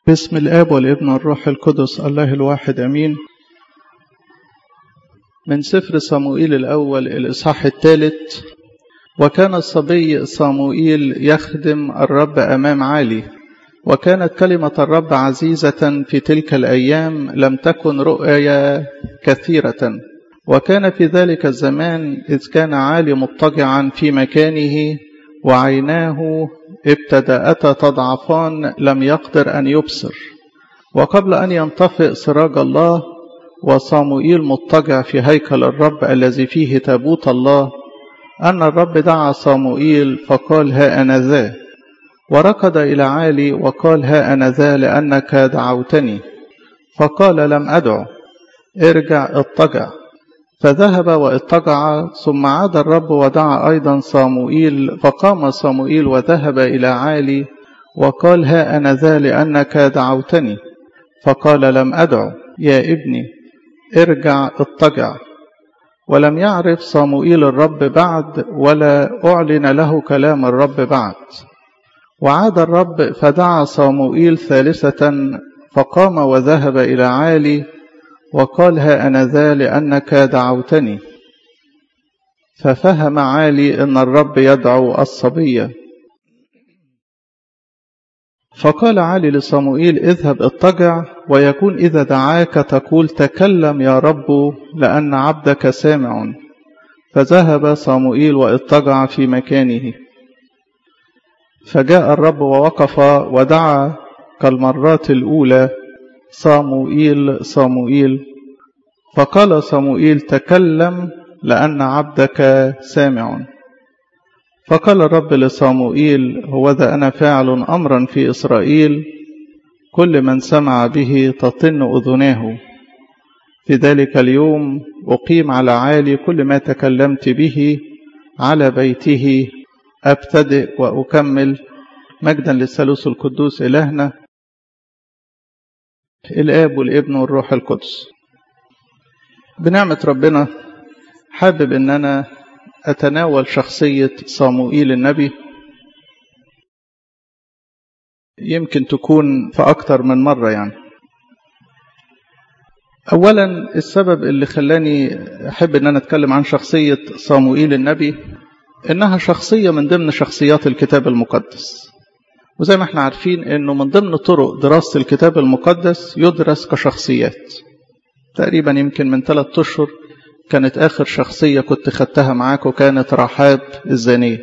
باسم الآب والابن والروح القدس الله الواحد أمين من سفر صموئيل الأول الإصحاح الثالث وكان الصبي صموئيل يخدم الرب أمام عالي وكانت كلمة الرب عزيزة في تلك الأيام لم تكن رؤيا كثيرة وكان في ذلك الزمان إذ كان عالي مضطجعا في مكانه وعيناه ابتدأتا تضعفان لم يقدر أن يبصر وقبل أن ينطفئ سراج الله وصاموئيل مضطجع في هيكل الرب الذي فيه تابوت الله أن الرب دعا صاموئيل فقال ها أنا ذا وركض إلى عالي وقال ها أنا ذا لأنك دعوتني فقال لم أدعو ارجع اضطجع فذهب واضطجع ثم عاد الرب ودعا أيضا صاموئيل فقام صاموئيل وذهب إلى عالي وقال ها أنا ذا لأنك دعوتني فقال لم أدعو يا ابني ارجع اضطجع ولم يعرف صاموئيل الرب بعد ولا أعلن له كلام الرب بعد وعاد الرب فدعا صاموئيل ثالثة فقام وذهب إلى عالي وقال ها أنا ذا لأنك دعوتني ففهم عالي أن الرب يدعو الصبية فقال عالي لصموئيل اذهب اضطجع ويكون إذا دعاك تقول تكلم يا رب لأن عبدك سامع فذهب صموئيل واضطجع في مكانه فجاء الرب ووقف ودعا كالمرات الأولى صاموئيل صاموئيل فقال صاموئيل تكلم لأن عبدك سامع فقال الرب لصاموئيل هوذا أنا فاعل أمرا في إسرائيل كل من سمع به تطن أذناه في ذلك اليوم أقيم على عالي كل ما تكلمت به على بيته أبتدئ وأكمل مجدا للثالوث القدوس إلهنا الآب والابن والروح القدس بنعمة ربنا حابب أن أنا أتناول شخصية صاموئيل النبي يمكن تكون في أكتر من مرة يعني أولا السبب اللي خلاني أحب أن أنا أتكلم عن شخصية صاموئيل النبي إنها شخصية من ضمن شخصيات الكتاب المقدس وزي ما احنا عارفين انه من ضمن طرق دراسة الكتاب المقدس يدرس كشخصيات تقريبا يمكن من ثلاثة اشهر كانت اخر شخصية كنت خدتها معاكم كانت رحاب الزانية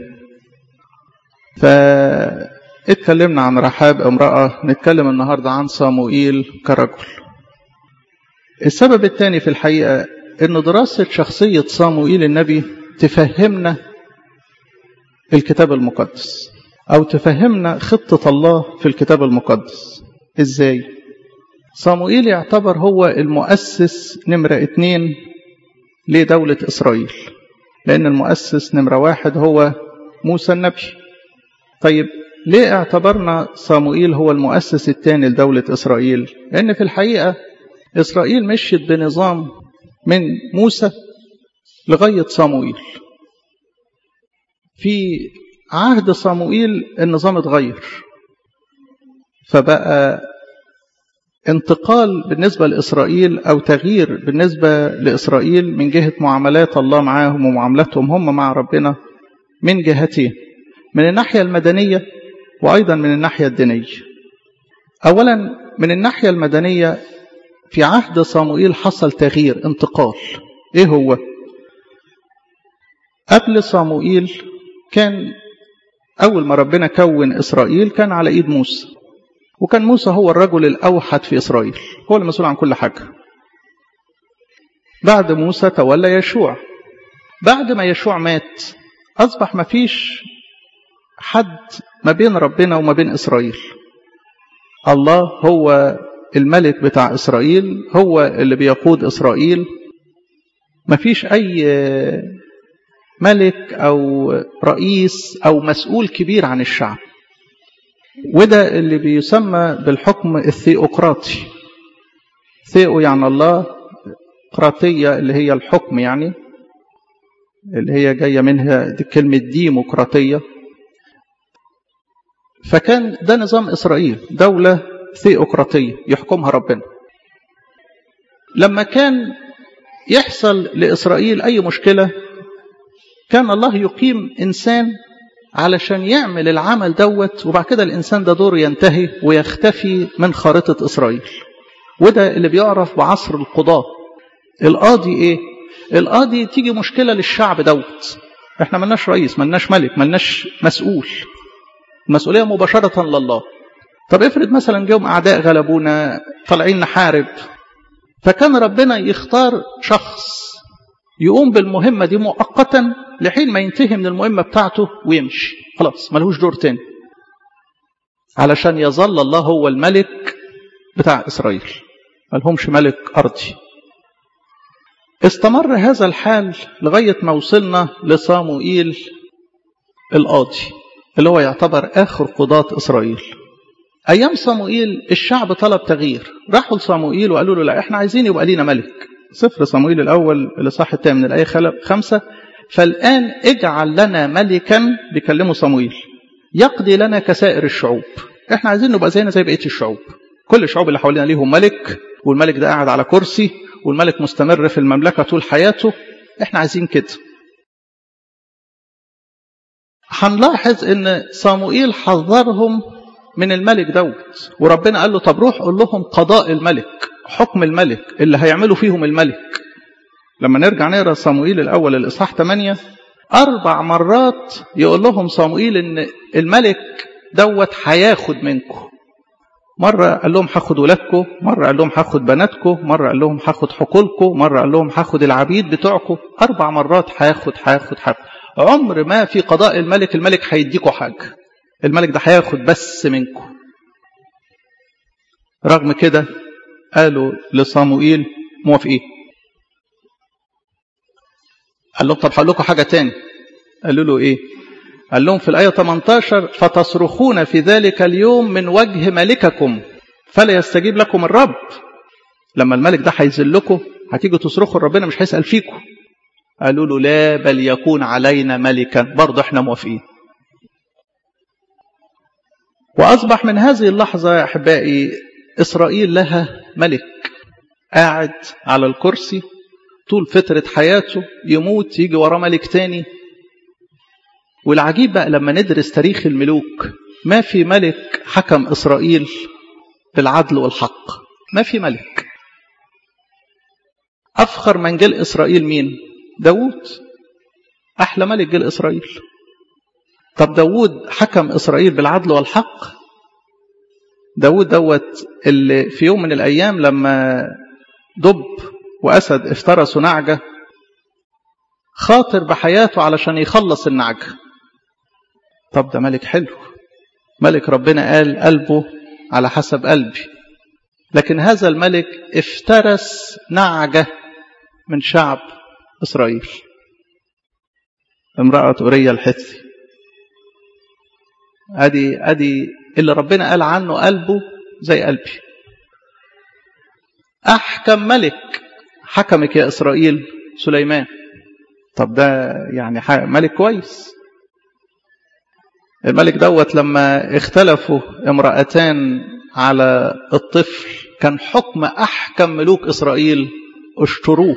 فاتكلمنا عن رحاب امرأة نتكلم النهاردة عن صاموئيل كرجل السبب الثاني في الحقيقة ان دراسة شخصية صاموئيل النبي تفهمنا الكتاب المقدس أو تفهمنا خطة الله في الكتاب المقدس إزاي؟ صاموئيل يعتبر هو المؤسس نمرة اتنين لدولة إسرائيل لأن المؤسس نمرة واحد هو موسى النبي طيب ليه اعتبرنا صاموئيل هو المؤسس الثاني لدولة إسرائيل؟ لأن في الحقيقة إسرائيل مشيت بنظام من موسى لغاية صاموئيل في عهد صموئيل النظام اتغير فبقى انتقال بالنسبة لإسرائيل أو تغيير بالنسبة لإسرائيل من جهة معاملات الله معاهم ومعاملتهم هم مع ربنا من جهتين من الناحية المدنية وأيضا من الناحية الدينية أولا من الناحية المدنية في عهد صموئيل حصل تغيير انتقال إيه هو؟ قبل صموئيل كان أول ما ربنا كون إسرائيل كان على إيد موسى وكان موسى هو الرجل الأوحد في إسرائيل هو المسؤول عن كل حاجة بعد موسى تولى يشوع بعد ما يشوع مات أصبح ما فيش حد ما بين ربنا وما بين إسرائيل الله هو الملك بتاع إسرائيل هو اللي بيقود إسرائيل ما فيش أي ملك أو رئيس أو مسؤول كبير عن الشعب وده اللي بيسمى بالحكم الثيوقراطي ثيو يعني الله قراطية اللي هي الحكم يعني اللي هي جاية منها دي كلمة ديمقراطية فكان ده نظام إسرائيل دولة ثيوقراطية يحكمها ربنا لما كان يحصل لإسرائيل أي مشكلة كان الله يقيم إنسان علشان يعمل العمل دوت وبعد كده الإنسان ده دوره ينتهي ويختفي من خارطة إسرائيل وده اللي بيعرف بعصر القضاة القاضي إيه؟ القاضي تيجي مشكلة للشعب دوت احنا ملناش رئيس ملناش ملك ملناش مسؤول المسؤولية مباشرة لله طب افرض مثلا جاهم أعداء غلبونا طالعين نحارب فكان ربنا يختار شخص يقوم بالمهمة دي مؤقتا لحين ما ينتهي من المهمة بتاعته ويمشي خلاص ملهوش دور تاني علشان يظل الله هو الملك بتاع إسرائيل ملهمش ملك أرضي استمر هذا الحال لغاية ما وصلنا لصاموئيل القاضي اللي هو يعتبر آخر قضاة إسرائيل أيام صموئيل الشعب طلب تغيير راحوا لصموئيل وقالوا له لا احنا عايزين يبقى لينا ملك سفر صموئيل الأول اللي صح التام من الآية خمسة فالآن اجعل لنا ملكا بيكلموا صموئيل يقضي لنا كسائر الشعوب احنا عايزين نبقى زينا زي بقية الشعوب كل الشعوب اللي حوالينا ليهم ملك والملك ده قاعد على كرسي والملك مستمر في المملكة طول حياته احنا عايزين كده هنلاحظ ان صموئيل حذرهم من الملك دوت وربنا قال له طب روح قول لهم قضاء الملك حكم الملك اللي هيعملوا فيهم الملك لما نرجع نقرا صموئيل الاول الاصحاح 8 اربع مرات يقول لهم صموئيل ان الملك دوت هياخد منكم مرة قال لهم هاخد ولادكم مرة قال لهم هاخد بناتكم مرة قال لهم هاخد حقولكم مرة قال لهم هاخد العبيد بتوعكم أربع مرات هاخد هاخد هاخد عمر ما في قضاء الملك الملك هيديكوا حاجة الملك ده هياخد بس منكم رغم كده قالوا لصاموئيل موافقين قال لهم طب هقول لكم حاجة تاني قالوا له ايه قال لهم في الآية 18 فتصرخون في ذلك اليوم من وجه ملككم فلا يستجيب لكم الرب لما الملك ده هيذلكم هتيجوا تصرخوا ربنا مش هيسأل فيكم قالوا له لا بل يكون علينا ملكا برضه احنا موافقين وأصبح من هذه اللحظة يا أحبائي إسرائيل لها ملك قاعد على الكرسي طول فترة حياته يموت يجي وراه ملك تاني والعجيب بقى لما ندرس تاريخ الملوك ما في ملك حكم إسرائيل بالعدل والحق ما في ملك أفخر من جل إسرائيل مين داود أحلى ملك جل إسرائيل طب داود حكم إسرائيل بالعدل والحق داود دوت اللي في يوم من الأيام لما دب وأسد افترسوا نعجة خاطر بحياته علشان يخلص النعجة طب ده ملك حلو ملك ربنا قال قلبه على حسب قلبي لكن هذا الملك افترس نعجة من شعب إسرائيل امرأة أوريا الحثي ادي ادي اللي ربنا قال عنه قلبه زي قلبي احكم ملك حكمك يا اسرائيل سليمان طب ده يعني ملك كويس الملك دوت لما اختلفوا امرأتان على الطفل كان حكم احكم ملوك اسرائيل اشتروه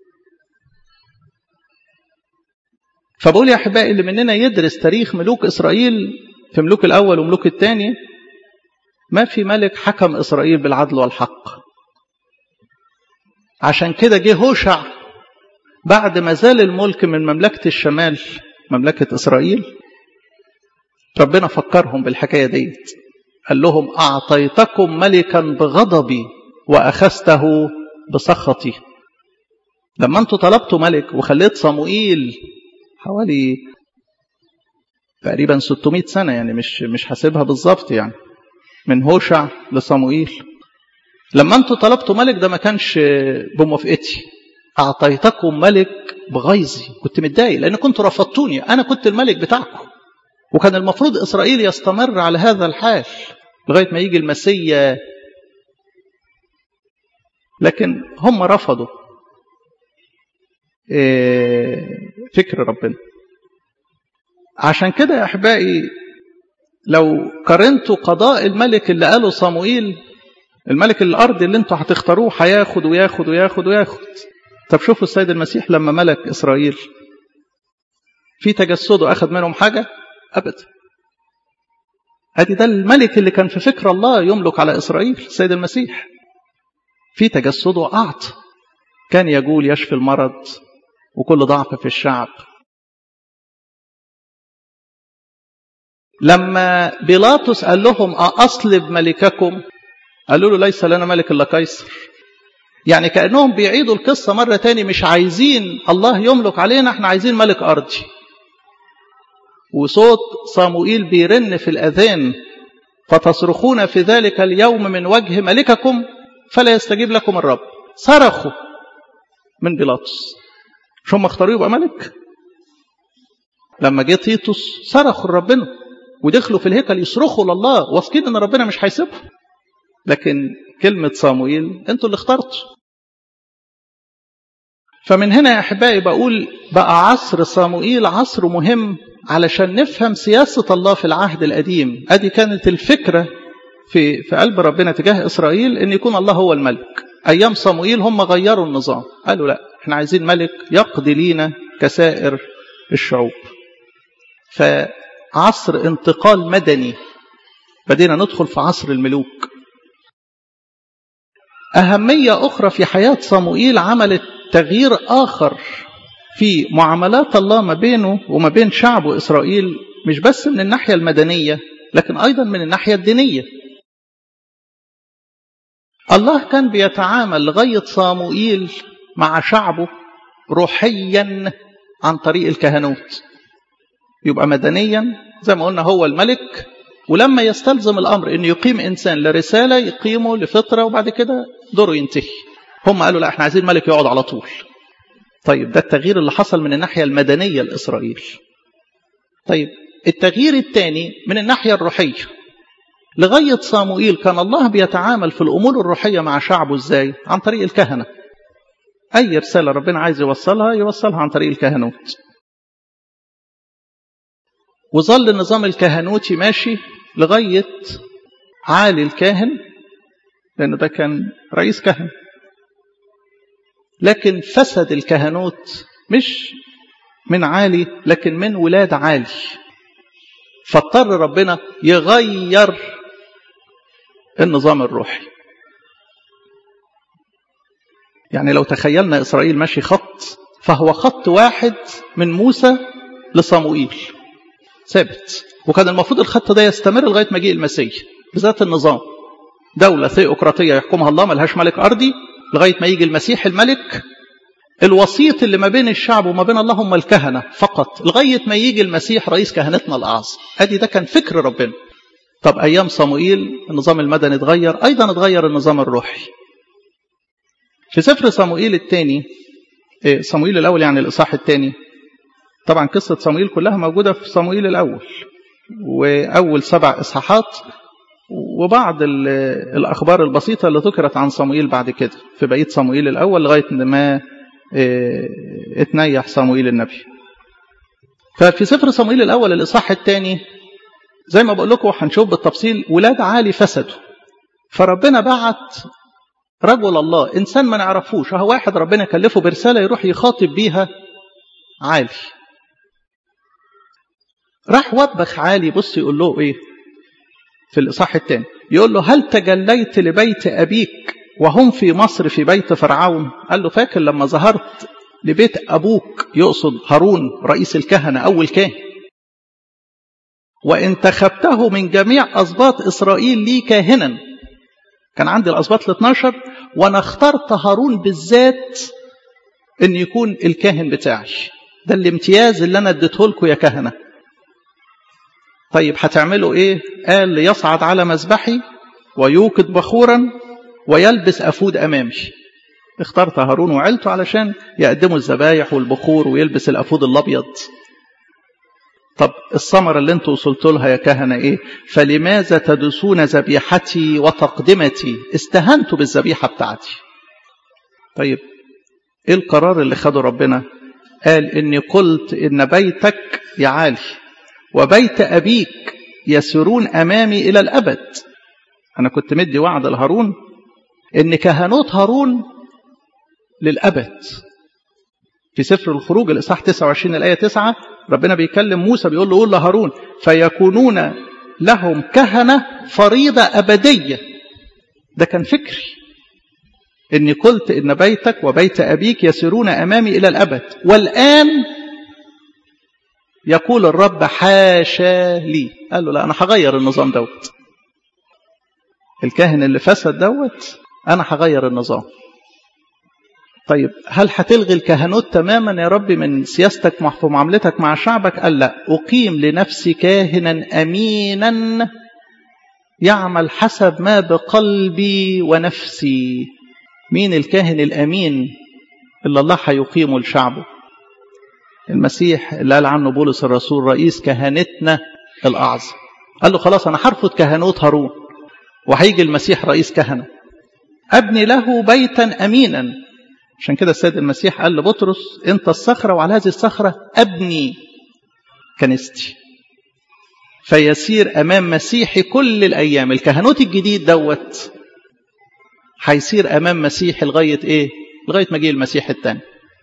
فبقول يا احبائي اللي مننا يدرس تاريخ ملوك اسرائيل في ملوك الأول وملوك الثاني ما في ملك حكم إسرائيل بالعدل والحق عشان كده جه هوشع بعد ما زال الملك من مملكة الشمال مملكة إسرائيل ربنا فكرهم بالحكاية ديت قال لهم أعطيتكم ملكا بغضبي وأخذته بسخطي لما أنتوا طلبتوا ملك وخليت صموئيل حوالي تقريبا 600 سنة يعني مش مش حاسبها بالظبط يعني من هوشع لصموئيل لما انتوا طلبتوا ملك ده ما كانش بموافقتي اعطيتكم ملك بغيظي كنت متضايق لان كنتوا رفضتوني انا كنت الملك بتاعكم وكان المفروض اسرائيل يستمر على هذا الحال لغايه ما يجي المسيا لكن هم رفضوا فكر ربنا عشان كده يا احبائي لو قارنتوا قضاء الملك اللي قاله صموئيل الملك الارضي اللي انتوا هتختاروه هياخد وياخد وياخد وياخد طب شوفوا السيد المسيح لما ملك اسرائيل في تجسده اخذ منهم حاجه ابدا ادي ده الملك اللي كان في فكر الله يملك على اسرائيل السيد المسيح في تجسده اعطى كان يقول يشفي المرض وكل ضعف في الشعب لما بيلاطس قال لهم أصلب ملككم قالوا له ليس لنا ملك إلا قيصر يعني كأنهم بيعيدوا القصة مرة تاني مش عايزين الله يملك علينا احنا عايزين ملك أرضي وصوت صاموئيل بيرن في الأذان فتصرخون في ذلك اليوم من وجه ملككم فلا يستجيب لكم الرب صرخوا من بيلاطس مش هم اختاروا يبقى ملك لما جه تيتوس صرخوا لربنا ودخلوا في الهيكل يصرخوا لله واثقين ان ربنا مش هيسيبهم لكن كلمة صامويل انتوا اللي اخترتوا فمن هنا يا احبائي بقول بقى عصر صاموئيل عصر مهم علشان نفهم سياسة الله في العهد القديم ادي كانت الفكرة في في قلب ربنا تجاه اسرائيل ان يكون الله هو الملك ايام صاموئيل هم غيروا النظام قالوا لا احنا عايزين ملك يقضي لينا كسائر الشعوب فعصر انتقال مدني بدينا ندخل في عصر الملوك أهمية أخرى في حياة صموئيل عملت تغيير آخر في معاملات الله ما بينه وما بين شعبه إسرائيل مش بس من الناحية المدنية لكن أيضا من الناحية الدينية الله كان بيتعامل لغاية صاموئيل مع شعبه روحيا عن طريق الكهنوت يبقى مدنيا زي ما قلنا هو الملك ولما يستلزم الأمر أن يقيم إنسان لرسالة يقيمه لفترة وبعد كده دوره ينتهي هم قالوا لا احنا عايزين ملك يقعد على طول طيب ده التغيير اللي حصل من الناحية المدنية لإسرائيل طيب التغيير الثاني من الناحية الروحية لغاية صاموئيل كان الله بيتعامل في الأمور الروحية مع شعبه ازاي عن طريق الكهنة أي رسالة ربنا عايز يوصلها يوصلها عن طريق الكهنوت وظل النظام الكهنوتي ماشي لغاية عالي الكاهن لأنه ده كان رئيس كهنة لكن فسد الكهنوت مش من عالي لكن من ولاد عالي فاضطر ربنا يغير النظام الروحي يعني لو تخيلنا إسرائيل ماشي خط فهو خط واحد من موسى لصموئيل ثابت وكان المفروض الخط ده يستمر لغايه مجيء المسيح بذات النظام دولة ثيوقراطية يحكمها الله ملهاش ملك أرضي لغاية ما يجي المسيح الملك الوسيط اللي ما بين الشعب وما بين الله هم الكهنة فقط لغاية ما يجي المسيح رئيس كهنتنا الأعظم ادي ده كان فكر ربنا طب أيام صموئيل النظام المدني اتغير أيضا اتغير النظام الروحي في سفر صموئيل الثاني صموئيل الأول يعني الإصحاح الثاني طبعا قصة صموئيل كلها موجودة في صموئيل الأول وأول سبع إصحاحات وبعض الأخبار البسيطة اللي ذكرت عن صموئيل بعد كده في بقية صموئيل الأول لغاية ما اتنيح صموئيل النبي ففي سفر صموئيل الأول الإصحاح الثاني زي ما بقول لكم هنشوف بالتفصيل ولاد عالي فسدوا فربنا بعت رجل الله إنسان ما نعرفوش هو واحد ربنا كلفه برسالة يروح يخاطب بيها عالي راح وبخ عالي بص يقول له ايه في الاصحاح الثاني يقول له هل تجليت لبيت ابيك وهم في مصر في بيت فرعون قال له فاكر لما ظهرت لبيت ابوك يقصد هارون رئيس الكهنه اول كاهن وانتخبته من جميع اسباط اسرائيل لي كاهنا كان عندي الاسباط ال 12 وانا اخترت هارون بالذات ان يكون الكاهن بتاعي ده الامتياز اللي انا اديته لكم يا كهنه طيب هتعملوا ايه قال ليصعد على مذبحي ويوقد بخورا ويلبس افود امامي اخترت هارون وعيلته علشان يقدموا الذبايح والبخور ويلبس الافود الابيض طب الثمره اللي انتوا وصلتوا لها يا كهنه ايه فلماذا تدسون ذبيحتي وتقدمتي استهنتوا بالذبيحه بتاعتي طيب ايه القرار اللي خده ربنا قال اني قلت ان بيتك يعالي وبيت أبيك يسيرون أمامي إلى الأبد أنا كنت مدي وعد لهارون ان كهنوت هارون للأبد في سفر الخروج الإصحاح 29 الآية 9 ربنا بيكلم موسى بيقول له قول لهارون فيكونون لهم كهنة فريضة أبدية ده كان فكري إني قلت إن بيتك وبيت أبيك يسيرون أمامي إلى الأبد والآن يقول الرب حاشا لي قال له لا أنا هغير النظام دوت الكاهن اللي فسد دوت أنا هغير النظام طيب هل هتلغي الكهنوت تماما يا رب من سياستك في معاملتك مع شعبك قال لا أقيم لنفسي كاهنا أمينا يعمل حسب ما بقلبي ونفسي مين الكاهن الأمين اللي الله هيقيمه لشعبه المسيح اللي قال عنه بولس الرسول رئيس كهنتنا الأعظم قال له خلاص أنا هرفض كهنوت هارون وهيجي المسيح رئيس كهنة أبني له بيتا أمينا عشان كده السيد المسيح قال لبطرس انت الصخرة وعلى هذه الصخرة أبني كنيستي فيسير أمام مسيحي كل الأيام الكهنوت الجديد دوت هيسير أمام مسيحي لغاية إيه لغاية ما جه المسيح الثاني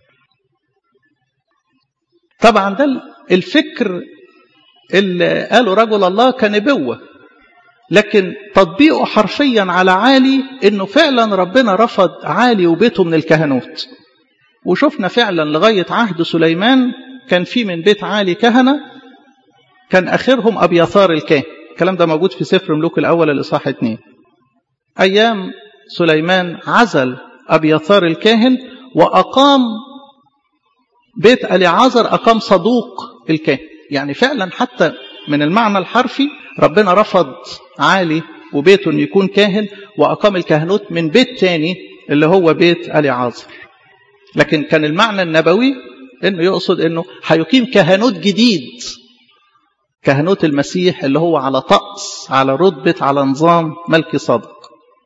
طبعا ده الفكر اللي قاله رجل الله كنبوة لكن تطبيقه حرفيا على عالي انه فعلا ربنا رفض عالي وبيته من الكهنوت وشفنا فعلا لغاية عهد سليمان كان في من بيت عالي كهنة كان آخرهم أبيثار الكاهن الكلام ده موجود في سفر ملوك الأول الإصحاح 2 أيام سليمان عزل أبيثار الكاهن وأقام بيت أليعازر أقام صدوق الكاهن يعني فعلا حتى من المعنى الحرفي ربنا رفض عالي وبيته انه يكون كاهن واقام الكهنوت من بيت تاني اللي هو بيت اليعازر لكن كان المعنى النبوي انه يقصد انه هيقيم كهنوت جديد كهنوت المسيح اللي هو على طقس على رتبة على نظام ملكي صادق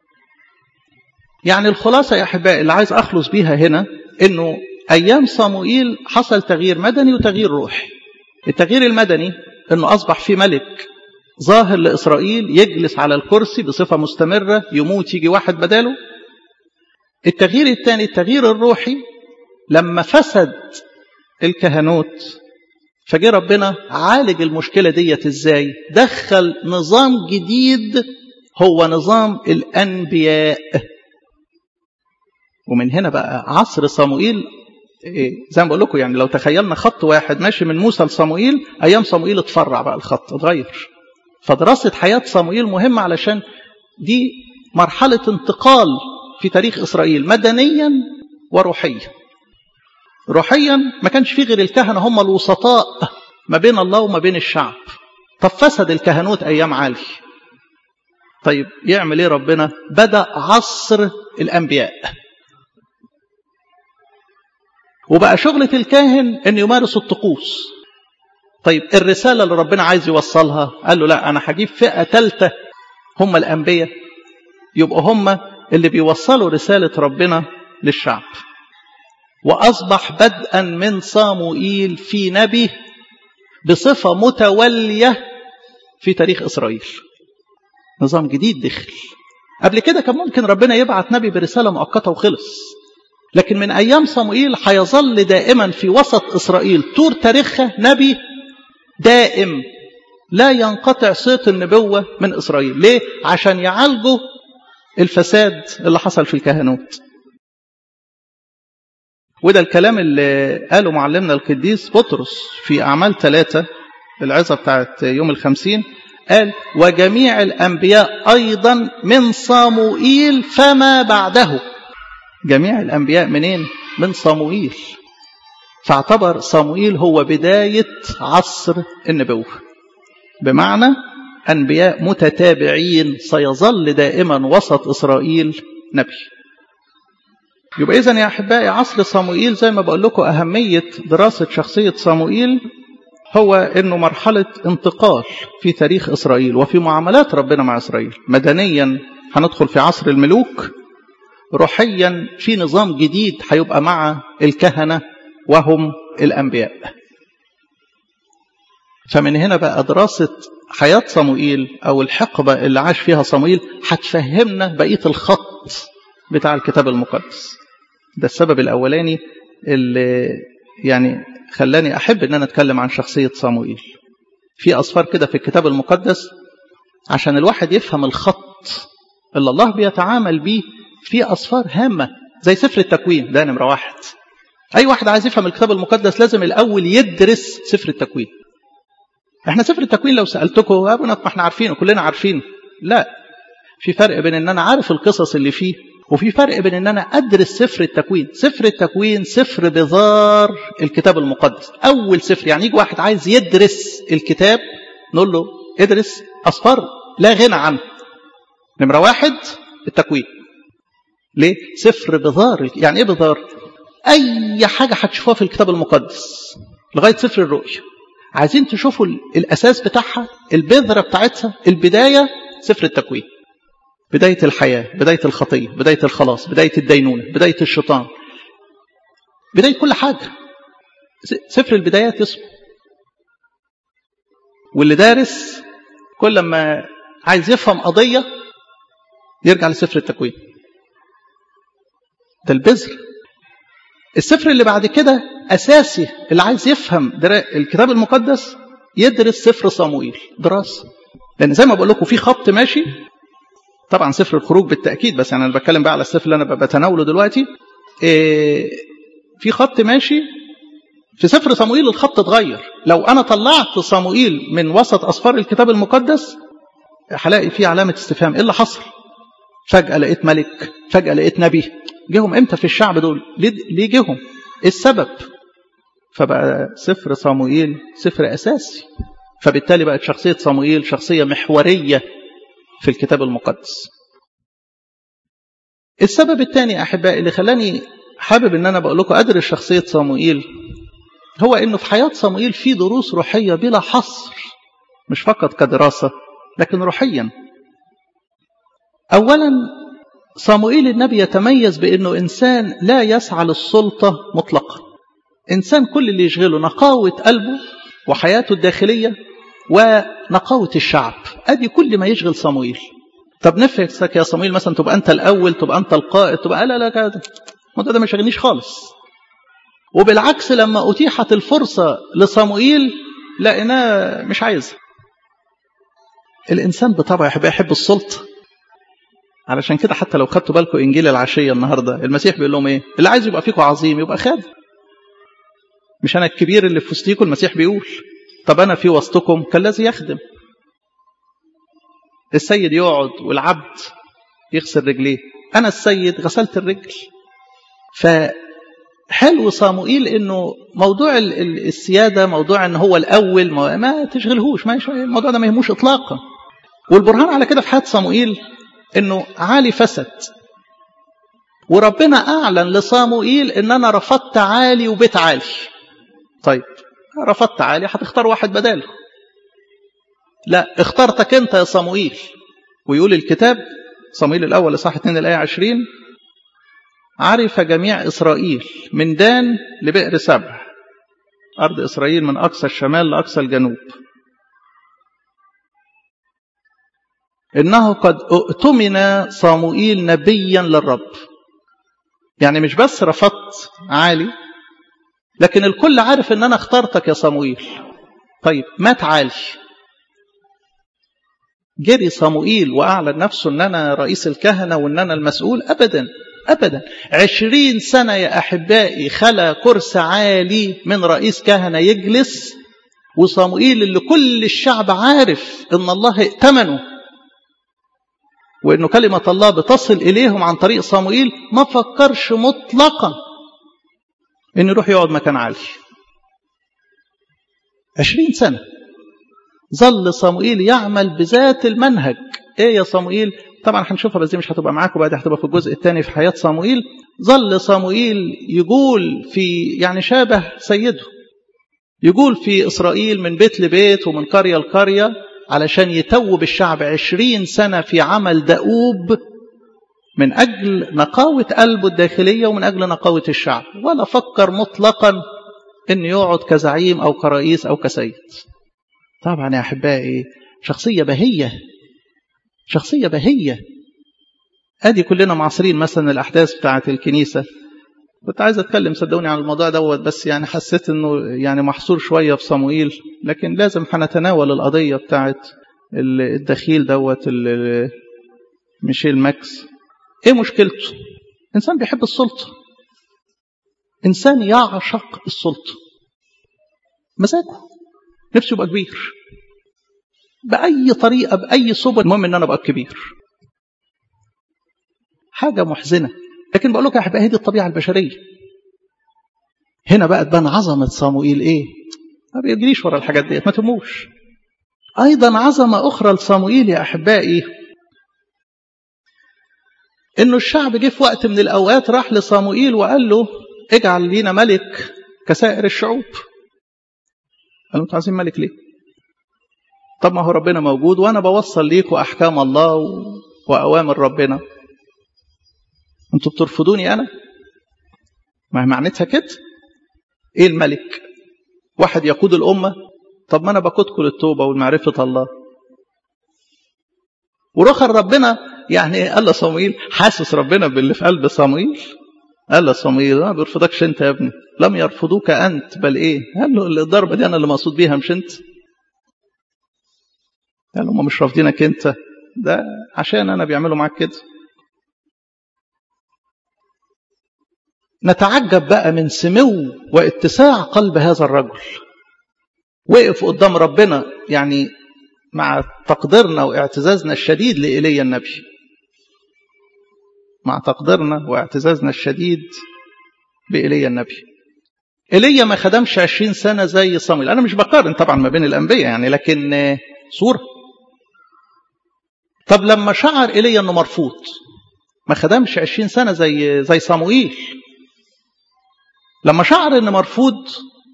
يعني الخلاصة يا أحبائي اللي عايز أخلص بيها هنا إنه أيام صموئيل حصل تغيير مدني وتغيير روحي التغيير المدني إنه أصبح في ملك ظاهر لإسرائيل يجلس على الكرسي بصفة مستمرة يموت يجي واحد بداله التغيير الثاني التغيير الروحي لما فسد الكهنوت فجه ربنا عالج المشكلة ديت ازاي دخل نظام جديد هو نظام الأنبياء ومن هنا بقى عصر صموئيل زي ما بقول لكم يعني لو تخيلنا خط واحد ماشي من موسى لصموئيل ايام صموئيل اتفرع بقى الخط اتغير فدراسة حياة صموئيل مهمة علشان دي مرحلة انتقال في تاريخ إسرائيل مدنيا وروحيا روحيا ما كانش فيه غير الكهنة هم الوسطاء ما بين الله وما بين الشعب طب فسد الكهنوت أيام عالي طيب يعمل ايه ربنا بدأ عصر الأنبياء وبقى شغلة الكاهن أن يمارس الطقوس طيب الرسالة اللي ربنا عايز يوصلها قال له لا أنا هجيب فئة ثالثة هم الأنبياء يبقوا هم اللي بيوصلوا رسالة ربنا للشعب وأصبح بدءا من صاموئيل في نبي بصفة متولية في تاريخ إسرائيل نظام جديد دخل قبل كده كان ممكن ربنا يبعت نبي برسالة مؤقتة وخلص لكن من أيام صموئيل هيظل دائما في وسط إسرائيل طول تاريخها نبي دائم لا ينقطع صيت النبوة من إسرائيل ليه؟ عشان يعالجوا الفساد اللي حصل في الكهنوت وده الكلام اللي قاله معلمنا القديس بطرس في أعمال ثلاثة العظة بتاعت يوم الخمسين قال وجميع الأنبياء أيضا من صاموئيل فما بعده جميع الأنبياء منين؟ من صاموئيل فاعتبر صاموئيل هو بداية عصر النبوة بمعنى أنبياء متتابعين سيظل دائما وسط إسرائيل نبي يبقى إذن يا أحبائي عصر صاموئيل زي ما بقول لكم أهمية دراسة شخصية صاموئيل هو أنه مرحلة انتقال في تاريخ إسرائيل وفي معاملات ربنا مع إسرائيل مدنيا هندخل في عصر الملوك روحيا في نظام جديد هيبقى مع الكهنة وهم الأنبياء فمن هنا بقى دراسة حياة صموئيل أو الحقبة اللي عاش فيها صموئيل هتفهمنا بقية الخط بتاع الكتاب المقدس ده السبب الأولاني اللي يعني خلاني أحب أن أنا أتكلم عن شخصية صموئيل في أصفار كده في الكتاب المقدس عشان الواحد يفهم الخط اللي الله بيتعامل بيه في أصفار هامة زي سفر التكوين ده نمرة واحد أي واحد عايز يفهم الكتاب المقدس لازم الأول يدرس سفر التكوين احنا سفر التكوين لو سألتكم أبونا ما احنا عارفينه كلنا عارفينه لا في فرق بين ان انا عارف القصص اللي فيه وفي فرق بين ان انا ادرس سفر التكوين سفر التكوين سفر بذار الكتاب المقدس اول سفر يعني يجي واحد عايز يدرس الكتاب نقول له ادرس اصفار لا غنى عنه نمرة واحد التكوين ليه سفر بذار يعني ايه بذار اي حاجة هتشوفوها في الكتاب المقدس لغاية سفر الرؤيا عايزين تشوفوا الاساس بتاعها البذرة بتاعتها البداية سفر التكوين بداية الحياة بداية الخطية بداية الخلاص بداية الدينونة بداية الشيطان بداية كل حاجة سفر البدايات اسمه واللي دارس كل ما عايز يفهم قضية يرجع لسفر التكوين ده البذر السفر اللي بعد كده أساسي اللي عايز يفهم الكتاب المقدس يدرس سفر صموئيل دراسة لأن زي ما بقول لكم في خط ماشي طبعا سفر الخروج بالتأكيد بس يعني أنا بتكلم بقى على السفر اللي أنا بتناوله دلوقتي إيه في خط ماشي في سفر صموئيل الخط اتغير لو أنا طلعت صموئيل من وسط أسفار الكتاب المقدس هلاقي فيه علامة استفهام إيه اللي حصل فجأة لقيت ملك فجأة لقيت نبي جيهم إمتى في الشعب دول ليه جيهم إيه السبب فبقى سفر صموئيل سفر أساسي فبالتالي بقت شخصية صموئيل شخصية محورية في الكتاب المقدس السبب الثاني أحبائي اللي خلاني حابب أن أنا بقول لكم أدرس شخصية صموئيل هو أنه في حياة صموئيل في دروس روحية بلا حصر مش فقط كدراسة لكن روحيا أولا صموئيل النبي يتميز بأنه إنسان لا يسعى للسلطة مطلقا إنسان كل اللي يشغله نقاوة قلبه وحياته الداخلية ونقاوة الشعب أدي كل ما يشغل صموئيل طب نفسك يا صموئيل مثلا تبقى أنت الأول تبقى أنت القائد تبقى لا لا كده الموضوع ده ما يشغلنيش خالص وبالعكس لما أتيحت الفرصة لصموئيل لقيناه مش عايز الإنسان بطبعه يحب يحب السلطة علشان كده حتى لو خدتوا بالكم إنجيل العشية النهاردة المسيح بيقول لهم إيه اللي عايز يبقى فيكم عظيم يبقى خادم مش أنا الكبير اللي في وسطيكم المسيح بيقول طب أنا في وسطكم كالذي يخدم السيد يقعد والعبد يغسل رجليه أنا السيد غسلت الرجل فحلو صاموئيل إنه موضوع السيادة موضوع إن هو الأول ما تشغلهوش ما الموضوع ده ما يهموش إطلاقا والبرهان على كده في حياة صاموئيل إنه عالي فسد وربنا أعلن لصاموئيل إن أنا رفضت عالي وبيت عالي طيب رفضت عالي هتختار واحد بداله لا اخترتك انت يا صموئيل ويقول الكتاب صموئيل الاول اصحاح 2 الايه 20 عرف جميع اسرائيل من دان لبئر سبع ارض اسرائيل من اقصى الشمال لاقصى الجنوب انه قد اؤتمن صموئيل نبيا للرب يعني مش بس رفضت عالي لكن الكل عارف ان انا اخترتك يا صموئيل طيب مات عالي جري صموئيل واعلن نفسه ان انا رئيس الكهنه وان انا المسؤول ابدا ابدا عشرين سنه يا احبائي خلى كرسي عالي من رئيس كهنه يجلس وصموئيل اللي كل الشعب عارف ان الله ائتمنه وانه كلمه الله بتصل اليهم عن طريق صموئيل ما فكرش مطلقا انه يروح يقعد مكان عالي عشرين سنة ظل صموئيل يعمل بذات المنهج ايه يا صموئيل طبعا هنشوفها بس دي مش هتبقى معاكم بقى دي هتبقى في الجزء الثاني في حياة صموئيل ظل صموئيل يقول في يعني شابه سيده يقول في إسرائيل من بيت لبيت ومن قرية لقرية علشان يتوب الشعب عشرين سنة في عمل دؤوب من أجل نقاوة قلبه الداخلية ومن أجل نقاوة الشعب ولا فكر مطلقا أن يقعد كزعيم أو كرئيس أو كسيد طبعا يا أحبائي شخصية بهية شخصية بهية ادي كلنا معاصرين مثلا الاحداث بتاعه الكنيسه كنت عايز اتكلم صدقوني عن الموضوع دوت بس يعني حسيت انه يعني محصور شويه في صموئيل لكن لازم هنتناول القضيه بتاعه الدخيل دوت ميشيل ماكس ايه مشكلته انسان بيحب السلطه انسان يعشق السلطه مزاجه نفسه يبقى كبير باي طريقه باي سبل المهم ان انا ابقى كبير حاجه محزنه لكن بقول لك يا احبائي هذه الطبيعه البشريه هنا بقى تبان عظمه صموئيل ايه ما بيجريش ورا الحاجات ديت ما تهموش ايضا عظمه اخرى لصموئيل يا احبائي انه الشعب جه في وقت من الاوقات راح لصموئيل وقال له اجعل لينا ملك كسائر الشعوب قالوا انتوا عايزين ملك ليه طب ما هو ربنا موجود وانا بوصل ليكوا احكام الله واوامر ربنا انتوا بترفضوني انا ما هي معناتها كده ايه الملك واحد يقود الامه طب ما انا بقودكم للتوبه والمعرفه الله ورخر ربنا يعني قال لصموئيل حاسس ربنا باللي في قلب صموئيل قال لصموئيل ما بيرفضكش انت يا ابني لم يرفضوك انت بل ايه قال له الضربه دي انا اللي مقصود بيها مش انت قال هم مش رافضينك انت ده عشان انا بيعملوا معاك كده نتعجب بقى من سمو واتساع قلب هذا الرجل وقف قدام ربنا يعني مع تقديرنا واعتزازنا الشديد لإيليا النبي مع تقديرنا واعتزازنا الشديد بإيليا النبي إيليا ما خدمش عشرين سنة زي صمويل أنا مش بقارن طبعا ما بين الأنبياء يعني لكن صورة طب لما شعر إيليا أنه مرفوض ما خدمش عشرين سنة زي زي صموئيل لما شعر أنه مرفوض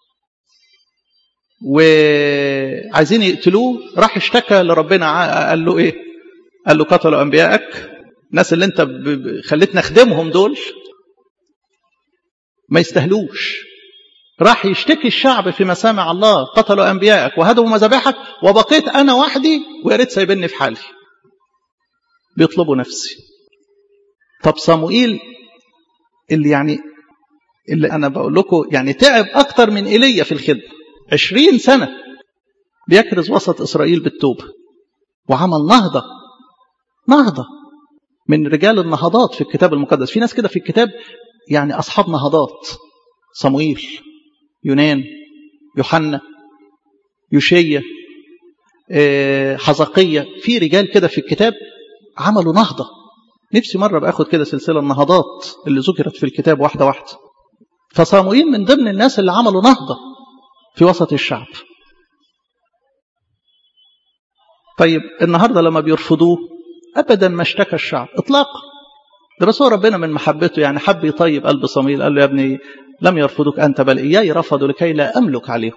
وعايزين يقتلوه راح اشتكى لربنا قال له ايه قال له قتلوا انبيائك الناس اللي انت خليتنا نخدمهم دول ما يستهلوش راح يشتكي الشعب في مسامع الله قتلوا انبيائك وهدموا مذابحك وبقيت انا وحدي ويا ريت سايبني في حالي بيطلبوا نفسي طب صموئيل اللي يعني اللي انا بقول لكم يعني تعب اكتر من ايليا في الخدمه عشرين سنة بيكرز وسط إسرائيل بالتوبة وعمل نهضة نهضة من رجال النهضات في الكتاب المقدس في ناس كده في الكتاب يعني أصحاب نهضات صموئيل يونان يوحنا يوشية حزقية في رجال كده في الكتاب عملوا نهضة نفسي مرة بأخد كده سلسلة النهضات اللي ذكرت في الكتاب واحدة واحدة فصاموئيل من ضمن الناس اللي عملوا نهضة في وسط الشعب طيب النهارده لما بيرفضوه ابدا ما اشتكى الشعب اطلاقا ده بس هو ربنا من محبته يعني حب يطيب قلب صمويل قال له يا ابني لم يرفضك انت بل اياي رفضوا لكي لا املك عليهم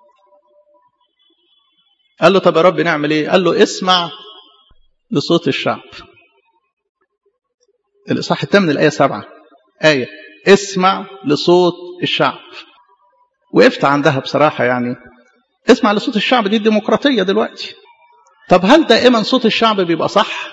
قال له طب يا رب نعمل ايه قال له اسمع لصوت الشعب الاصحاح الثامن الايه سبعة ايه اسمع لصوت الشعب وقفت عندها بصراحة يعني اسمع لصوت الشعب دي الديمقراطية دلوقتي طب هل دائما صوت الشعب بيبقى صح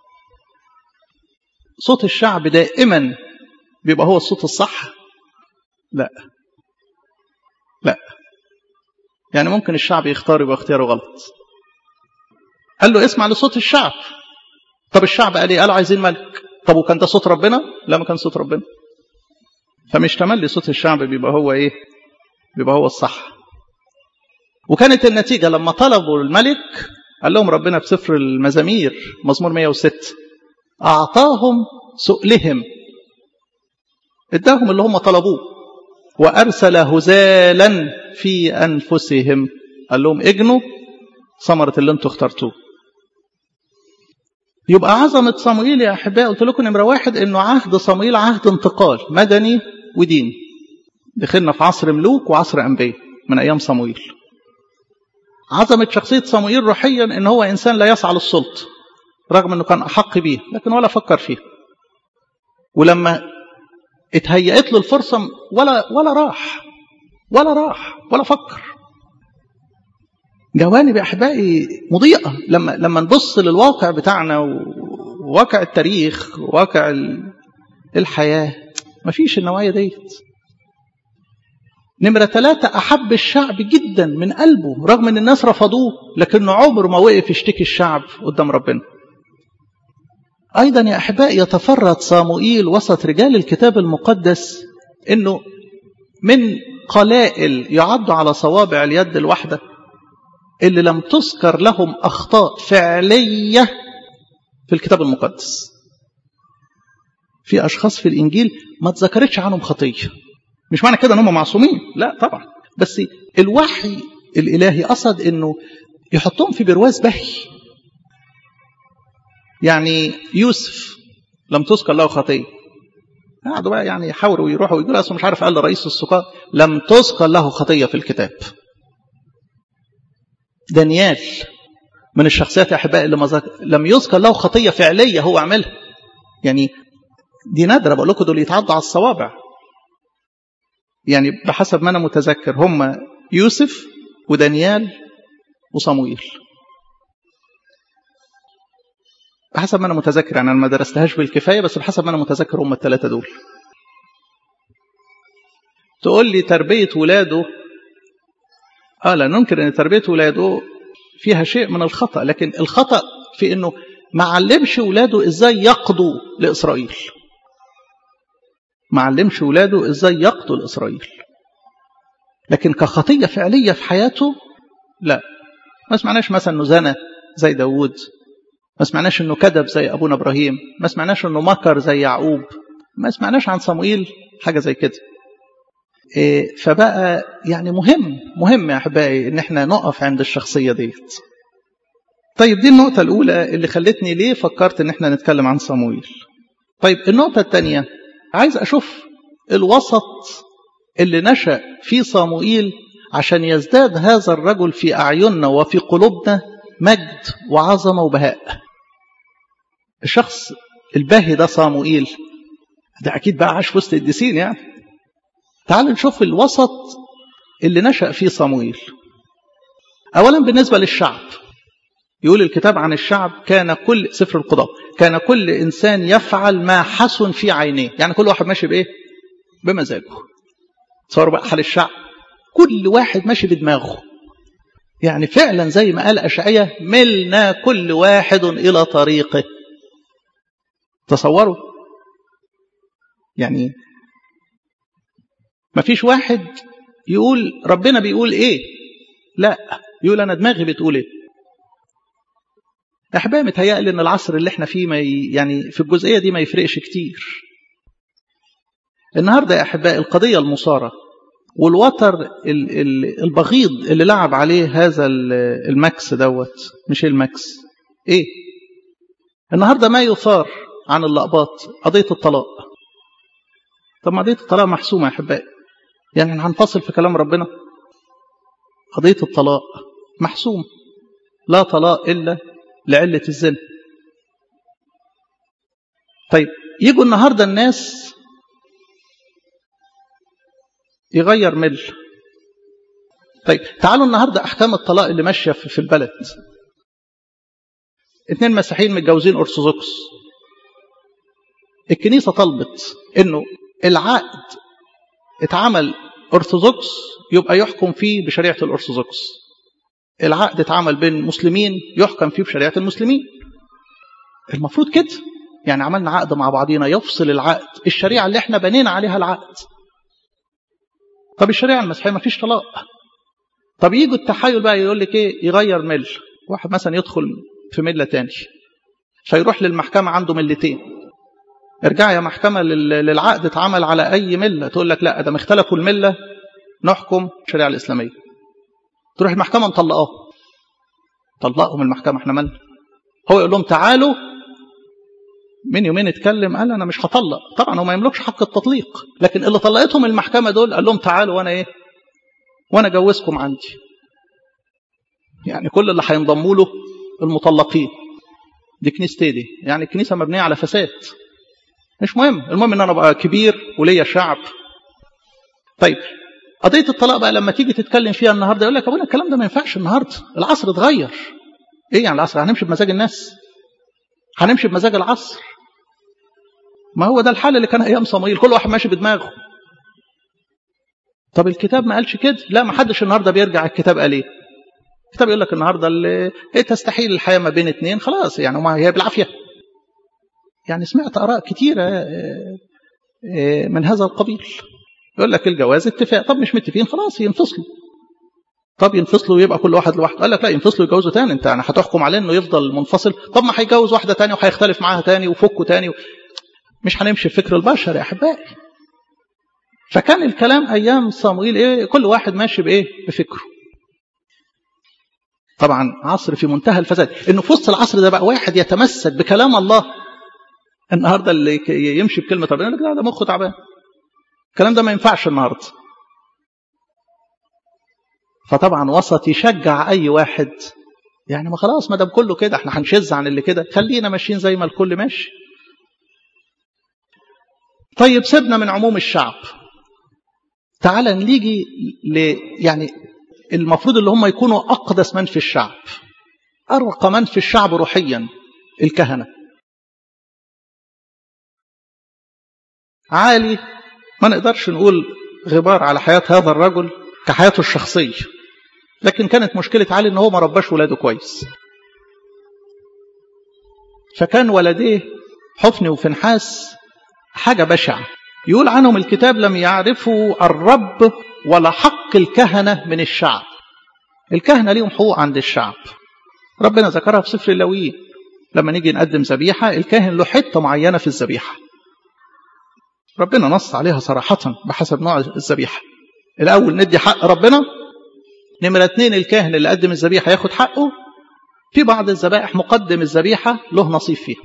صوت الشعب دائما بيبقى هو الصوت الصح لا لا يعني ممكن الشعب يختار يبقى اختياره غلط قال له اسمع لصوت الشعب طب الشعب قال ايه قالوا عايزين ملك طب وكان ده صوت ربنا لا ما كان صوت ربنا فمش تملي صوت الشعب بيبقى هو ايه بيبقى هو الصح وكانت النتيجة لما طلبوا الملك قال لهم ربنا في سفر المزامير مزمور 106 أعطاهم سؤلهم اداهم اللي هم طلبوه وأرسل هزالا في أنفسهم قال لهم اجنوا ثمرة اللي انتوا اخترتوه يبقى عظمة صموئيل يا أحبائي قلت لكم نمرة واحد إنه عهد صموئيل عهد انتقال مدني وديني دخلنا في عصر ملوك وعصر أنبياء من أيام صموئيل عظمة شخصية صموئيل روحيا إن هو إنسان لا يسعى للسلطة رغم أنه كان أحق بيه لكن ولا فكر فيه ولما اتهيأت له الفرصة ولا ولا راح ولا راح ولا فكر جوانب يا أحبائي مضيئة لما لما نبص للواقع بتاعنا واقع التاريخ واقع الحياة مفيش النوعية ديت نمرة ثلاثة أحب الشعب جدا من قلبه رغم أن الناس رفضوه لكنه عمره ما وقف يشتكي الشعب قدام ربنا أيضا يا أحبائي يتفرد صاموئيل وسط رجال الكتاب المقدس أنه من قلائل يعد على صوابع اليد الواحدة اللي لم تذكر لهم أخطاء فعلية في الكتاب المقدس في أشخاص في الإنجيل ما تذكرتش عنهم خطية مش معنى كده ان هم معصومين لا طبعا بس الوحي الالهي قصد انه يحطهم في برواز بهي يعني يوسف لم تذكر له خطيه قعدوا بقى يعني يحاولوا يروحوا ويقولوا اصلا مش عارف قال رئيس السقاة لم تذكر له خطيه في الكتاب دانيال من الشخصيات يا احبائي اللي مزك... لم يذكر له خطيه فعليه هو عملها يعني دي نادره بقول لكم دول يتعدوا على الصوابع يعني بحسب ما أنا متذكر هم يوسف ودانيال وصموئيل بحسب ما أنا متذكر يعني أنا ما درستهاش بالكفاية بس بحسب ما أنا متذكر هم الثلاثة دول تقول لي تربية ولاده آه لا ننكر أن تربية ولاده فيها شيء من الخطأ لكن الخطأ في أنه ما علمش ولاده إزاي يقضوا لإسرائيل ما علمش ولاده ازاي يقتل اسرائيل لكن كخطيه فعليه في حياته لا ما سمعناش مثلا انه زنى زي داوود ما سمعناش انه كذب زي ابونا ابراهيم ما سمعناش انه مكر زي يعقوب ما سمعناش عن صموئيل حاجه زي كده إيه فبقى يعني مهم مهم يا احبائي ان احنا نقف عند الشخصيه ديت طيب دي النقطه الاولى اللي خلتني ليه فكرت ان احنا نتكلم عن صموئيل طيب النقطه الثانيه عايز أشوف الوسط اللي نشأ في صاموئيل عشان يزداد هذا الرجل في أعيننا وفي قلوبنا مجد وعظمة وبهاء الشخص الباهي ده صاموئيل ده أكيد بقى عاش في وسط الديسين يعني تعال نشوف الوسط اللي نشأ فيه صاموئيل أولا بالنسبة للشعب يقول الكتاب عن الشعب كان كل سفر القضاء كان كل إنسان يفعل ما حسن في عينيه يعني كل واحد ماشي بإيه بمزاجه تصوروا بقى حال الشعب كل واحد ماشي بدماغه يعني فعلا زي ما قال أشعية ملنا كل واحد إلى طريقه تصوروا يعني ما فيش واحد يقول ربنا بيقول ايه لا يقول انا دماغي بتقول ايه احبائي متهيألي ان العصر اللي احنا فيه ما ي... يعني في الجزئيه دي ما يفرقش كتير النهارده يا احبائي القضيه المصاره والوتر البغيض اللي لعب عليه هذا المكس دوت مش المكس ايه النهارده ما يثار عن اللقبات قضيه الطلاق طب ما قضيه الطلاق محسومه يا احبائي يعني هنفصل في كلام ربنا قضيه الطلاق محسوم لا طلاق الا لعله الزنا طيب يجوا النهارده الناس يغير مل طيب تعالوا النهارده احكام الطلاق اللي ماشيه في البلد اتنين مسيحيين متجوزين ارثوذكس الكنيسه طلبت انه العقد اتعمل ارثوذكس يبقى يحكم فيه بشريعه الارثوذكس العقد اتعمل بين مسلمين يحكم فيه بشريعه المسلمين المفروض كده يعني عملنا عقد مع بعضينا يفصل العقد الشريعه اللي احنا بنينا عليها العقد طب الشريعه المسيحيه ما فيش طلاق طب يجوا التحايل بقى يقول لك ايه يغير مل واحد مثلا يدخل في مله تاني فيروح للمحكمه عنده ملتين ارجع يا محكمه للعقد اتعمل على اي مله تقول لك لا ده اختلفوا المله نحكم الشريعه الاسلاميه تروح المحكمه مطلقاه طلقهم المحكمه احنا مالنا هو يقول لهم تعالوا من يومين اتكلم قال انا مش هطلق طبعا هو ما يملكش حق التطليق لكن اللي طلقتهم المحكمه دول قال لهم تعالوا وانا ايه وانا اجوزكم عندي يعني كل اللي هينضموا له المطلقين دي كنيستي دي يعني الكنيسه مبنيه على فساد مش مهم المهم ان انا ابقى كبير وليا شعب طيب قضيه الطلاق بقى لما تيجي تتكلم فيها النهارده يقول لك ابونا الكلام ده ما ينفعش النهارده العصر اتغير ايه يعني العصر هنمشي بمزاج الناس هنمشي بمزاج العصر ما هو ده الحال اللي كان ايام صموئيل كل واحد ماشي بدماغه طب الكتاب ما قالش كده لا ما حدش النهارده بيرجع الكتاب قال ايه الكتاب يقول لك النهارده اللي إيه تستحيل الحياه ما بين اثنين خلاص يعني ما هي بالعافيه يعني سمعت اراء كتيره من هذا القبيل يقول لك الجواز اتفاق طب مش متفقين خلاص ينفصلوا طب ينفصلوا ويبقى كل واحد لوحده قال لك لا ينفصلوا يتجوزوا تاني انت يعني هتحكم عليه انه يفضل منفصل طب ما هيتجوز واحده تاني وهيختلف معاها تاني وفكوا تاني و... مش هنمشي في فكر البشر يا احبائي فكان الكلام ايام صموئيل ايه كل واحد ماشي بايه بفكره طبعا عصر في منتهى الفساد انه في وسط العصر ده بقى واحد يتمسك بكلام الله النهارده اللي يمشي بكلمه ربنا يقول لك ده مخه تعبان الكلام ده ما ينفعش النهارده فطبعا وسط يشجع اي واحد يعني ما خلاص ما دام كله كده احنا هنشز عن اللي كده خلينا ماشيين زي ما الكل ماشي طيب سيبنا من عموم الشعب تعال نيجي ل يعني المفروض اللي هم يكونوا اقدس من في الشعب ارقى من في الشعب روحيا الكهنه عالي ما نقدرش نقول غبار على حياه هذا الرجل كحياته الشخصيه لكن كانت مشكله علي ان هو ما رباش ولاده كويس فكان ولديه حفني وفنحاس حاجه بشعه يقول عنهم الكتاب لم يعرفوا الرب ولا حق الكهنه من الشعب الكهنه ليهم حقوق عند الشعب ربنا ذكرها في سفر اللاويين لما نيجي نقدم ذبيحه الكاهن له حته معينه في الذبيحه ربنا نص عليها صراحه بحسب نوع الذبيحه الاول ندي حق ربنا نمرة اتنين الكاهن اللي قدم الذبيحة ياخد حقه في بعض الذبائح مقدم الذبيحة له نصيب فيها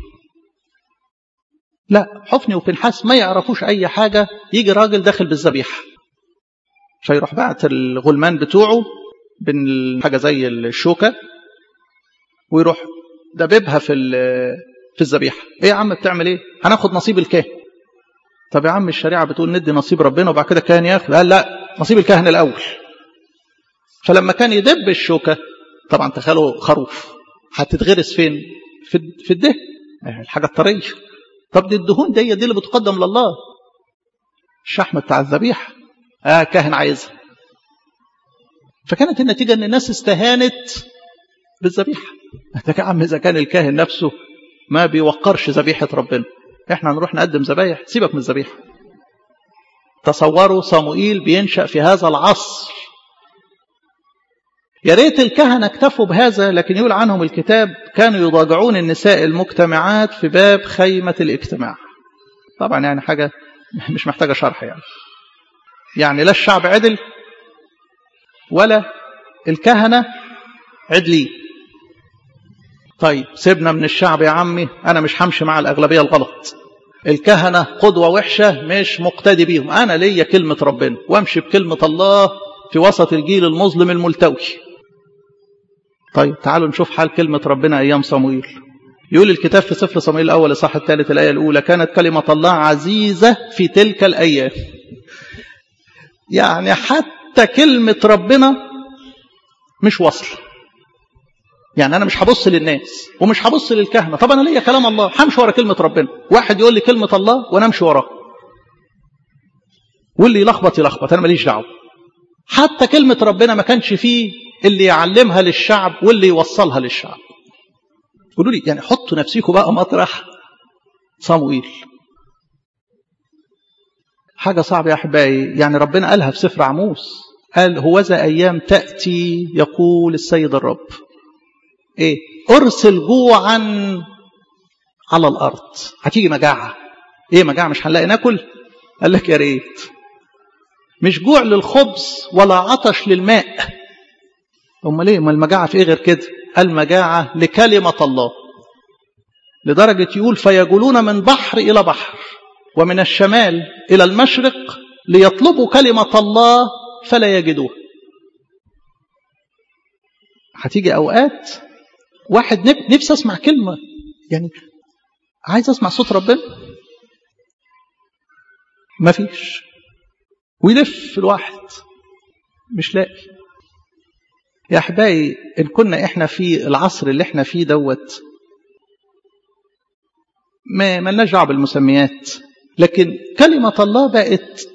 لا حفني وفنحاس ما يعرفوش أي حاجة يجي راجل داخل بالذبيحة فيروح بعت الغلمان بتوعه بين حاجة زي الشوكة ويروح دببها في في الذبيحة ايه يا عم بتعمل ايه هناخد نصيب الكاهن طب يا عم الشريعة بتقول ندي نصيب ربنا وبعد كده الكاهن ياخد قال لا نصيب الكاهن الأول فلما كان يدب الشوكة طبعا تخيلوا خروف هتتغرس فين في في الدهن الحاجة الطرية طب دي الدهون دي دي اللي بتقدم لله الشحم بتاع الذبيحة اه كاهن عايزها فكانت النتيجة ان الناس استهانت بالذبيحة ده يا عم اذا كان الكاهن نفسه ما بيوقرش ذبيحة ربنا احنا هنروح نقدم ذبايح سيبك من الذبيحة تصوروا صموئيل بينشأ في هذا العصر يا ريت الكهنة اكتفوا بهذا لكن يقول عنهم الكتاب كانوا يضاجعون النساء المجتمعات في باب خيمة الاجتماع طبعا يعني حاجة مش محتاجة شرح يعني يعني لا الشعب عدل ولا الكهنة عدلين طيب سيبنا من الشعب يا عمي أنا مش همشي مع الأغلبية الغلط الكهنة قدوة وحشة مش مقتدي بيهم أنا ليا كلمة ربنا وامشي بكلمة الله في وسط الجيل المظلم الملتوي طيب تعالوا نشوف حال كلمة ربنا أيام صمويل يقول الكتاب في سفر صمويل الأول الصح الثالث الآية الأولى كانت كلمة الله عزيزة في تلك الأيام يعني حتى كلمة ربنا مش وصل يعني أنا مش هبص للناس ومش هبص للكهنة طب أنا ليا كلام الله همشي ورا كلمة ربنا واحد يقول لي كلمة الله وأنا أمشي وراه واللي يلخبط يلخبط أنا ماليش دعوة حتى كلمة ربنا ما كانش فيه اللي يعلمها للشعب واللي يوصلها للشعب قولوا لي يعني حطوا نفسيكم بقى مطرح صموئيل حاجة صعبة يا أحبائي يعني ربنا قالها في سفر عموس قال هوذا أيام تأتي يقول السيد الرب إيه أرسل جوعا على الأرض هتيجي مجاعة إيه مجاعة مش هنلاقي ناكل قال لك يا ريت مش جوع للخبز ولا عطش للماء امال ايه ما المجاعه في ايه غير كده المجاعه لكلمه الله لدرجه يقول فيجولون من بحر الى بحر ومن الشمال الى المشرق ليطلبوا كلمه الله فلا يجدوها هتيجي اوقات واحد نفسي اسمع كلمه يعني عايز اسمع صوت ربنا مفيش ويلف الواحد مش لاقي يا احبائي ان كنا احنا في العصر اللي احنا فيه دوت ما ملناش دعوه بالمسميات لكن كلمه الله بقت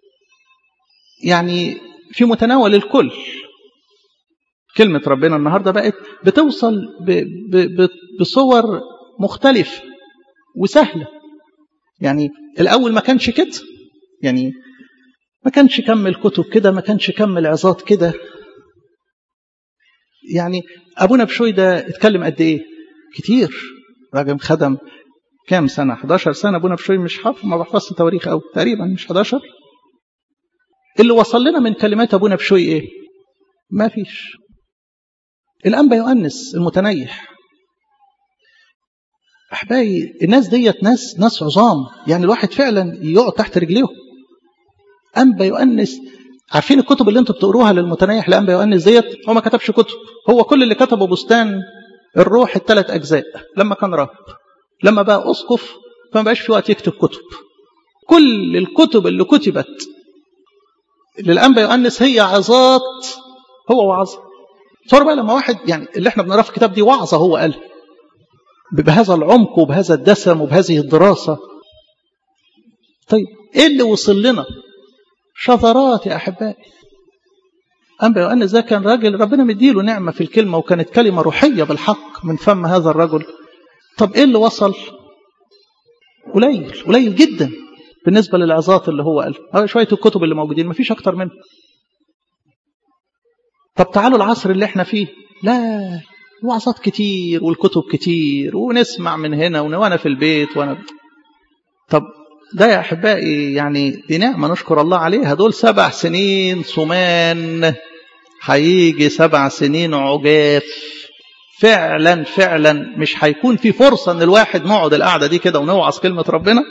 يعني في متناول الكل كلمة ربنا النهاردة بقت بتوصل ب ب ب بصور مختلفة وسهلة يعني الأول ما كانش كده يعني ما كانش كم الكتب كده ما كانش كم العظات كده يعني أبونا بشوي ده اتكلم قد إيه كتير راجل خدم كام سنة 11 سنة أبونا بشوي مش حافظ ما بحفظش تواريخ أو تقريبا مش 11 اللي وصل لنا من كلمات أبونا بشوي إيه ما فيش الأنبا يؤنس المتنيح أحبائي الناس ديت ناس ناس عظام يعني الواحد فعلا يقعد تحت رجليهم أنبا يؤنس عارفين الكتب اللي انتوا بتقروها للمتنيح لأنبا يؤنس ديت هو ما كتبش كتب هو كل اللي كتبه بستان الروح الثلاث أجزاء لما كان راهب لما بقى أسقف فما بقاش في وقت يكتب كتب كل الكتب اللي كتبت للأنبا يؤنس هي عظات هو وعظة صار بقى لما واحد يعني اللي احنا بنقراه في الكتاب دي وعظة هو قال بهذا العمق وبهذا الدسم وبهذه الدراسة طيب ايه اللي وصل لنا شذرات يا أحبائي أنبا يؤنس ده كان راجل ربنا مديله نعمة في الكلمة وكانت كلمة روحية بالحق من فم هذا الرجل طب ايه اللي وصل قليل قليل جدا بالنسبة للعظات اللي هو قال شوية الكتب اللي موجودين مفيش أكتر منه طب تعالوا العصر اللي احنا فيه لا وعظات كتير والكتب كتير ونسمع من هنا وانا في البيت وانا طب ده يا احبائي يعني دي نعمه نشكر الله عليها دول سبع سنين صمان هيجي سبع سنين عجاف فعلا فعلا مش هيكون في فرصه ان الواحد نقعد القعده دي كده ونوعظ كلمه ربنا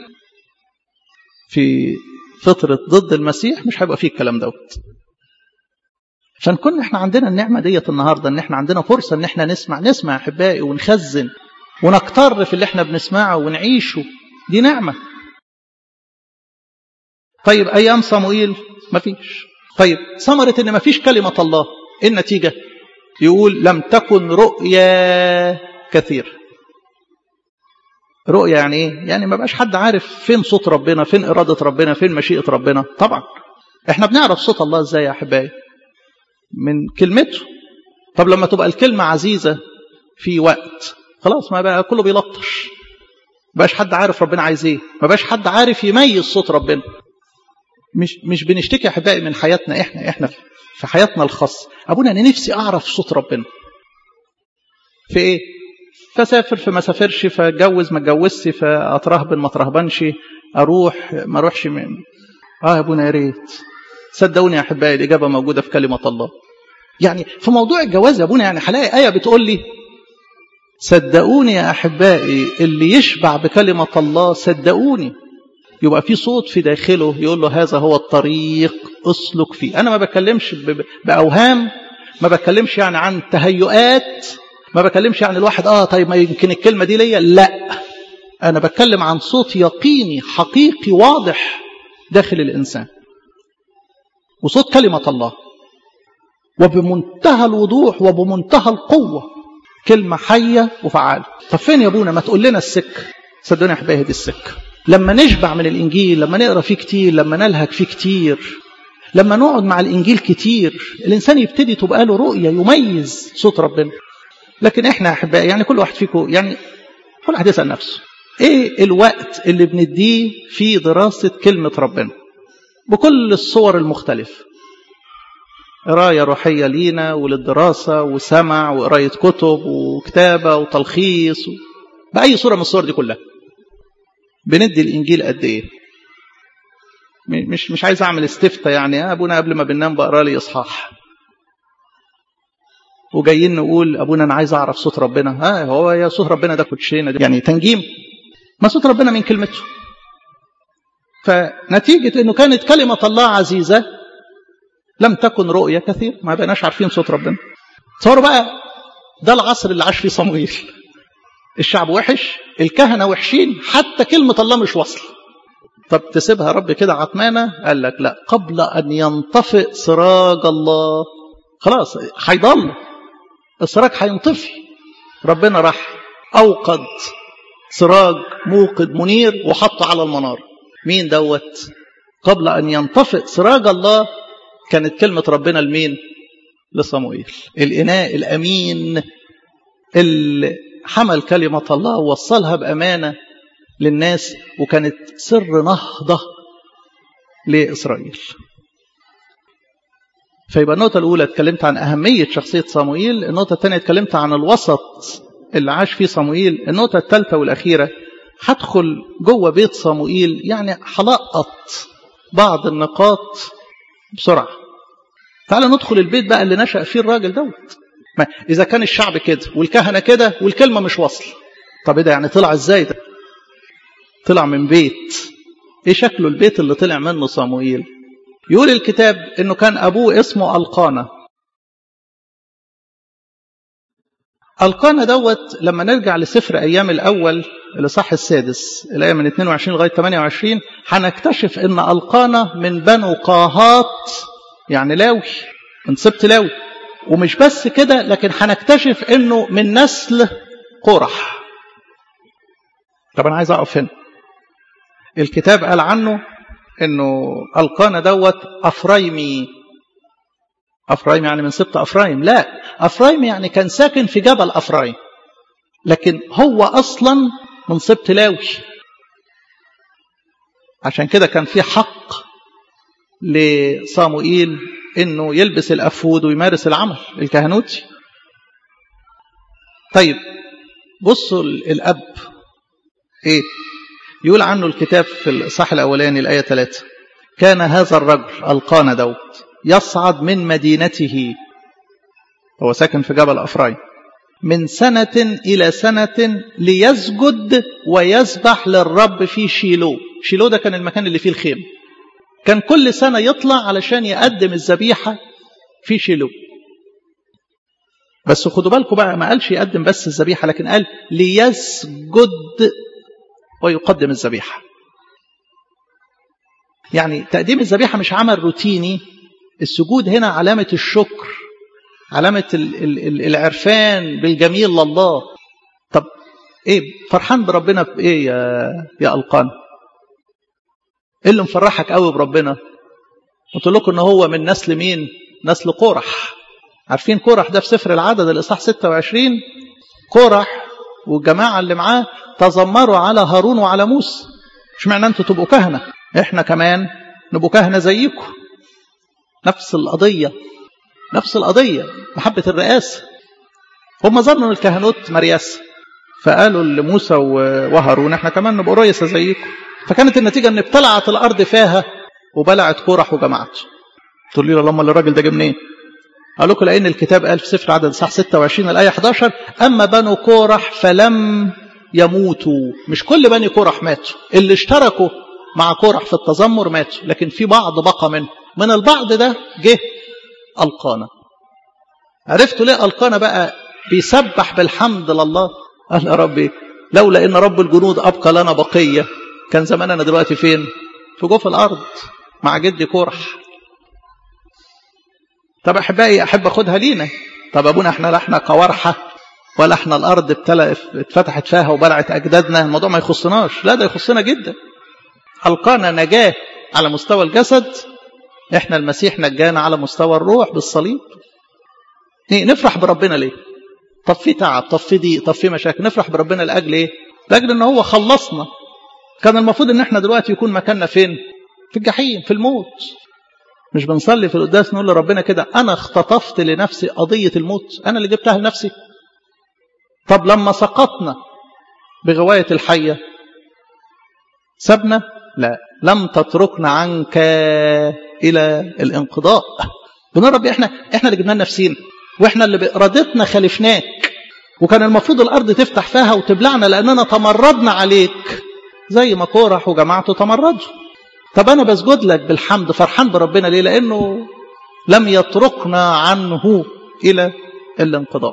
في فتره ضد المسيح مش هيبقى فيه الكلام دوت عشان كنا احنا عندنا النعمة ديت النهاردة ان احنا عندنا فرصة ان احنا نسمع نسمع احبائي ونخزن ونكتر في اللي احنا بنسمعه ونعيشه دي نعمة طيب ايام صموئيل مفيش طيب ثمرة ان مفيش كلمة الله ايه النتيجة يقول لم تكن رؤيا كثير رؤيا يعني ايه يعني ما بقاش حد عارف فين صوت ربنا فين إرادة ربنا فين مشيئة ربنا طبعا احنا بنعرف صوت الله ازاي يا احبائي من كلمته طب لما تبقى الكلمة عزيزة في وقت خلاص ما بقى كله بيلطش ما بقاش حد عارف ربنا عايز ايه ما بقاش حد عارف يميز صوت ربنا مش مش بنشتكي يا احبائي من حياتنا احنا احنا في حياتنا الخاصة ابونا انا نفسي اعرف صوت ربنا في ايه فسافر في ما سافرش فاتجوز ما اتجوزش فاترهبن ما اترهبنش اروح ما اروحش من اه يا ابونا يا ريت صدقوني يا احبائي الاجابه موجوده في كلمه الله يعني في موضوع الجواز يا ابونا يعني هلاقي ايه بتقول لي صدقوني يا احبائي اللي يشبع بكلمه الله صدقوني يبقى في صوت في داخله يقول له هذا هو الطريق اسلك فيه انا ما بكلمش باوهام ما بتكلمش يعني عن تهيؤات ما بكلمش يعني الواحد اه طيب ما يمكن الكلمه دي ليا لا انا بتكلم عن صوت يقيني حقيقي واضح داخل الانسان وصوت كلمة الله وبمنتهى الوضوح وبمنتهى القوة كلمة حية وفعالة طب فين يا ابونا ما تقول لنا السكة صدقوني يا حبايبي دي السكة لما نشبع من الإنجيل لما نقرأ فيه كتير لما نلهج فيه كتير لما نقعد مع الإنجيل كتير الإنسان يبتدي تبقى له رؤية يميز صوت ربنا لكن إحنا أحبائي يعني كل واحد فيكم يعني كل واحد يسأل نفسه إيه الوقت اللي بنديه في دراسة كلمة ربنا بكل الصور المختلفة قراية روحية لينا وللدراسة وسمع وقراية كتب وكتابة وتلخيص و... بأي صورة من الصور دي كلها بندي الإنجيل قد إيه مش مش عايز أعمل استفتاء يعني أبونا قبل ما بننام بقرا لي إصحاح وجايين نقول أبونا أنا عايز أعرف صوت ربنا ها هو يا صوت ربنا ده كوتشينة يعني تنجيم ما صوت ربنا من كلمته فنتيجة أنه كانت كلمة الله عزيزة لم تكن رؤية كثير ما بقناش عارفين صوت ربنا تصوروا بقى ده العصر اللي عاش فيه صمويل الشعب وحش الكهنة وحشين حتى كلمة الله مش واصلة طب تسيبها رب كده عطمانة قال لك لا قبل أن ينطفئ سراج الله خلاص هيضل السراج هينطفي ربنا راح أوقد سراج موقد منير وحطه على المنارة مين دوت قبل أن ينطفئ سراج الله كانت كلمة ربنا لمين لصموئيل الإناء الأمين اللي حمل كلمة الله ووصلها بأمانة للناس وكانت سر نهضة لإسرائيل فيبقى النقطة الأولى اتكلمت عن أهمية شخصية صموئيل النقطة الثانية اتكلمت عن الوسط اللي عاش فيه صموئيل النقطة الثالثة والأخيرة هدخل جوه بيت صموئيل يعني هلقط بعض النقاط بسرعة تعال ندخل البيت بقى اللي نشأ فيه الراجل دوت ما إذا كان الشعب كده والكهنة كده والكلمة مش واصل طب إيه ده يعني طلع إزاي ده طلع من بيت إيه شكله البيت اللي طلع منه صموئيل يقول الكتاب إنه كان أبوه اسمه ألقانا ألقانا دوت لما نرجع لسفر أيام الأول الإصحاح السادس الآية من 22 لغاية 28 هنكتشف إن ألقانا من بنو قاهات يعني لاوي من سبت لاوي ومش بس كده لكن هنكتشف إنه من نسل قرح طب أنا عايز أقف هنا الكتاب قال عنه إنه ألقانا دوت أفرايمي أفرايم يعني من سبط أفرايم لا أفرايم يعني كان ساكن في جبل أفرايم لكن هو أصلا من سبط لاوي عشان كده كان في حق لصاموئيل انه يلبس الافود ويمارس العمل الكهنوتي طيب بصوا الاب ايه يقول عنه الكتاب في الاصحاح الاولاني الايه 3 كان هذا الرجل القانا دوت يصعد من مدينته هو ساكن في جبل افرايم من سنة إلى سنة ليسجد ويسبح للرب في شيلو شيلو ده كان المكان اللي فيه الخيم كان كل سنة يطلع علشان يقدم الذبيحة في شيلو بس خدوا بالكم بقى ما قالش يقدم بس الذبيحة لكن قال ليسجد ويقدم الذبيحة يعني تقديم الذبيحة مش عمل روتيني السجود هنا علامة الشكر علامة العرفان بالجميل لله طب ايه فرحان بربنا بايه يا يا القان ايه اللي مفرحك قوي بربنا قلت لكم ان هو من نسل مين نسل قرح عارفين قرح ده في سفر العدد الاصحاح 26 قرح والجماعه اللي معاه تذمروا على هارون وعلى موسى مش معنى انتوا تبقوا كهنه احنا كمان نبقوا كهنه زيكم نفس القضيه نفس القضية محبة الرئاسة هم ظنوا الكهنوت مرياسة فقالوا لموسى وهارون احنا كمان نبقى رئيسة زيكم فكانت النتيجة ان ابتلعت الارض فيها وبلعت كورح وجماعته تقول لي اللهم الراجل ده جه منين قال لكم لان الكتاب قال في سفر عدد صح 26 الايه 11 اما بنو كورح فلم يموتوا مش كل بني كورح ماتوا اللي اشتركوا مع كورح في التذمر ماتوا لكن في بعض بقى منه من البعض ده جه ألقانا عرفتوا ليه ألقانا بقى بيسبح بالحمد لله قال يا ربي لولا إن رب الجنود أبقى لنا بقية كان زماننا دلوقتي فين في جوف الأرض مع جدي كورح طب أحبائي أحب أخدها لينا طب أبونا إحنا لا إحنا قوارحة ولا إحنا الأرض ابتلى اتفتحت فيها وبلعت أجدادنا الموضوع ما يخصناش لا ده يخصنا جدا ألقانا نجاة على مستوى الجسد احنا المسيح نجانا على مستوى الروح بالصليب نفرح بربنا ليه طب في تعب طب في ضيق طب في مشاكل نفرح بربنا لاجل ايه لاجل ان هو خلصنا كان المفروض ان احنا دلوقتي يكون مكاننا فين في الجحيم في الموت مش بنصلي في القداس نقول لربنا كده انا اختطفت لنفسي قضيه الموت انا اللي جبتها لنفسي طب لما سقطنا بغوايه الحيه سبنا لا لم تتركنا عنك الى الانقضاء بنقول ربي احنا احنا اللي جبنا نفسينا واحنا اللي بارادتنا خالفناك وكان المفروض الارض تفتح فيها وتبلعنا لاننا تمردنا عليك زي ما كورح وجماعته تمردوا طب انا بسجد لك بالحمد فرحان بربنا ليه لانه لم يتركنا عنه الى الانقضاء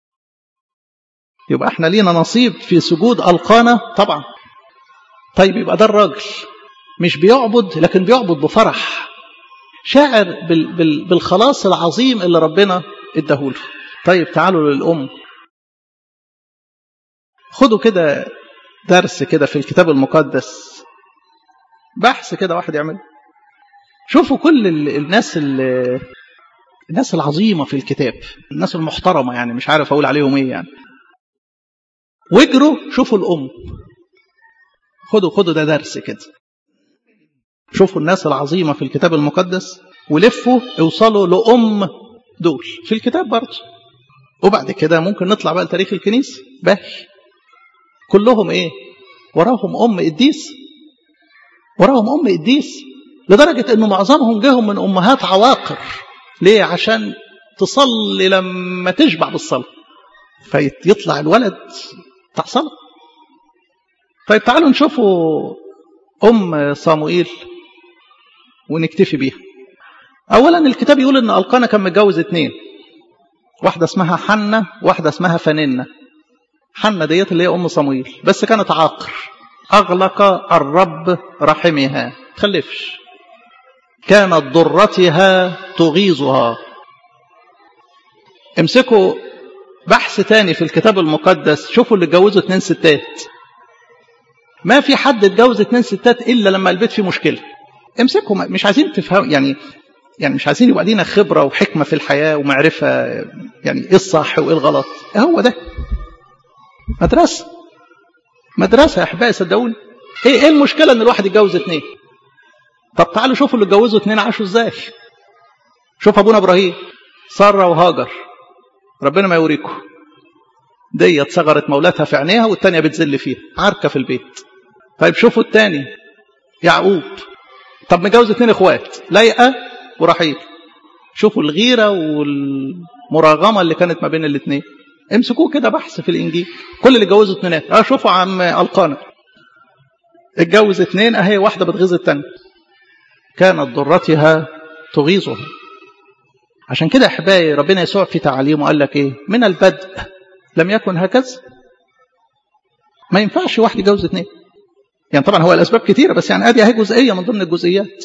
يبقى احنا لينا نصيب في سجود القانا طبعا طيب يبقى ده الراجل مش بيعبد لكن بيعبد بفرح شاعر بال بال بالخلاص العظيم اللي ربنا اداهوله طيب تعالوا للأم خدوا كده درس كده في الكتاب المقدس بحث كده واحد يعمل شوفوا كل الناس الناس العظيمة في الكتاب الناس المحترمة يعني مش عارف أقول عليهم إيه يعني واجروا شوفوا الأم خدوا خدوا ده درس كده شوفوا الناس العظيمة في الكتاب المقدس ولفوا اوصلوا لأم دول في الكتاب برضه وبعد كده ممكن نطلع بقى لتاريخ الكنيسة باهي كلهم ايه وراهم ام قديس وراهم ام قديس لدرجة انه معظمهم جاهم من امهات عواقر ليه عشان تصلي لما تشبع بالصلاة فيطلع الولد بتاع صلاة طيب تعالوا نشوفوا ام صاموئيل ونكتفي بيها اولا الكتاب يقول ان القانا كان متجوز اتنين واحدة اسمها حنة واحدة اسمها فننة حنة ديت اللي هي أم صمويل بس كانت عاقر أغلق الرب رحمها تخلفش كانت ضرتها تغيظها امسكوا بحث تاني في الكتاب المقدس شوفوا اللي اتجوزوا اتنين ستات ما في حد اتجوز اتنين ستات إلا لما البيت فيه مشكلة امسكوا مش عايزين تفهم يعني يعني مش عايزين يبقى لينا خبرة وحكمة في الحياة ومعرفة يعني ايه الصح وايه الغلط هو ده مدرسة مدرسة يا أحبائي صدقوني ايه ايه المشكلة ان الواحد يتجوز اتنين طب تعالوا شوفوا اللي اتجوزوا اتنين عاشوا ازاي شوف ابونا ابراهيم سارة وهاجر ربنا ما يوريكم ديت صغرت مولاتها في عينيها والتانية بتذل فيها عركة في البيت طيب شوفوا التاني يعقوب طب متجوز اتنين اخوات لايقة ورحيل شوفوا الغيرة والمراغمة اللي كانت ما بين الاثنين امسكوه كده بحث في الانجيل كل اللي اتجوزوا اثنينات اه شوفوا عم القانا اتجوز اثنين اهي واحده بتغيظ الثانيه كانت ضرتها تغيظها عشان كده احبائي ربنا يسوع في تعاليمه قال لك ايه من البدء لم يكن هكذا ما ينفعش واحد يتجوز اثنين يعني طبعا هو الاسباب كثيره بس يعني ادي اهي جزئيه من ضمن الجزئيات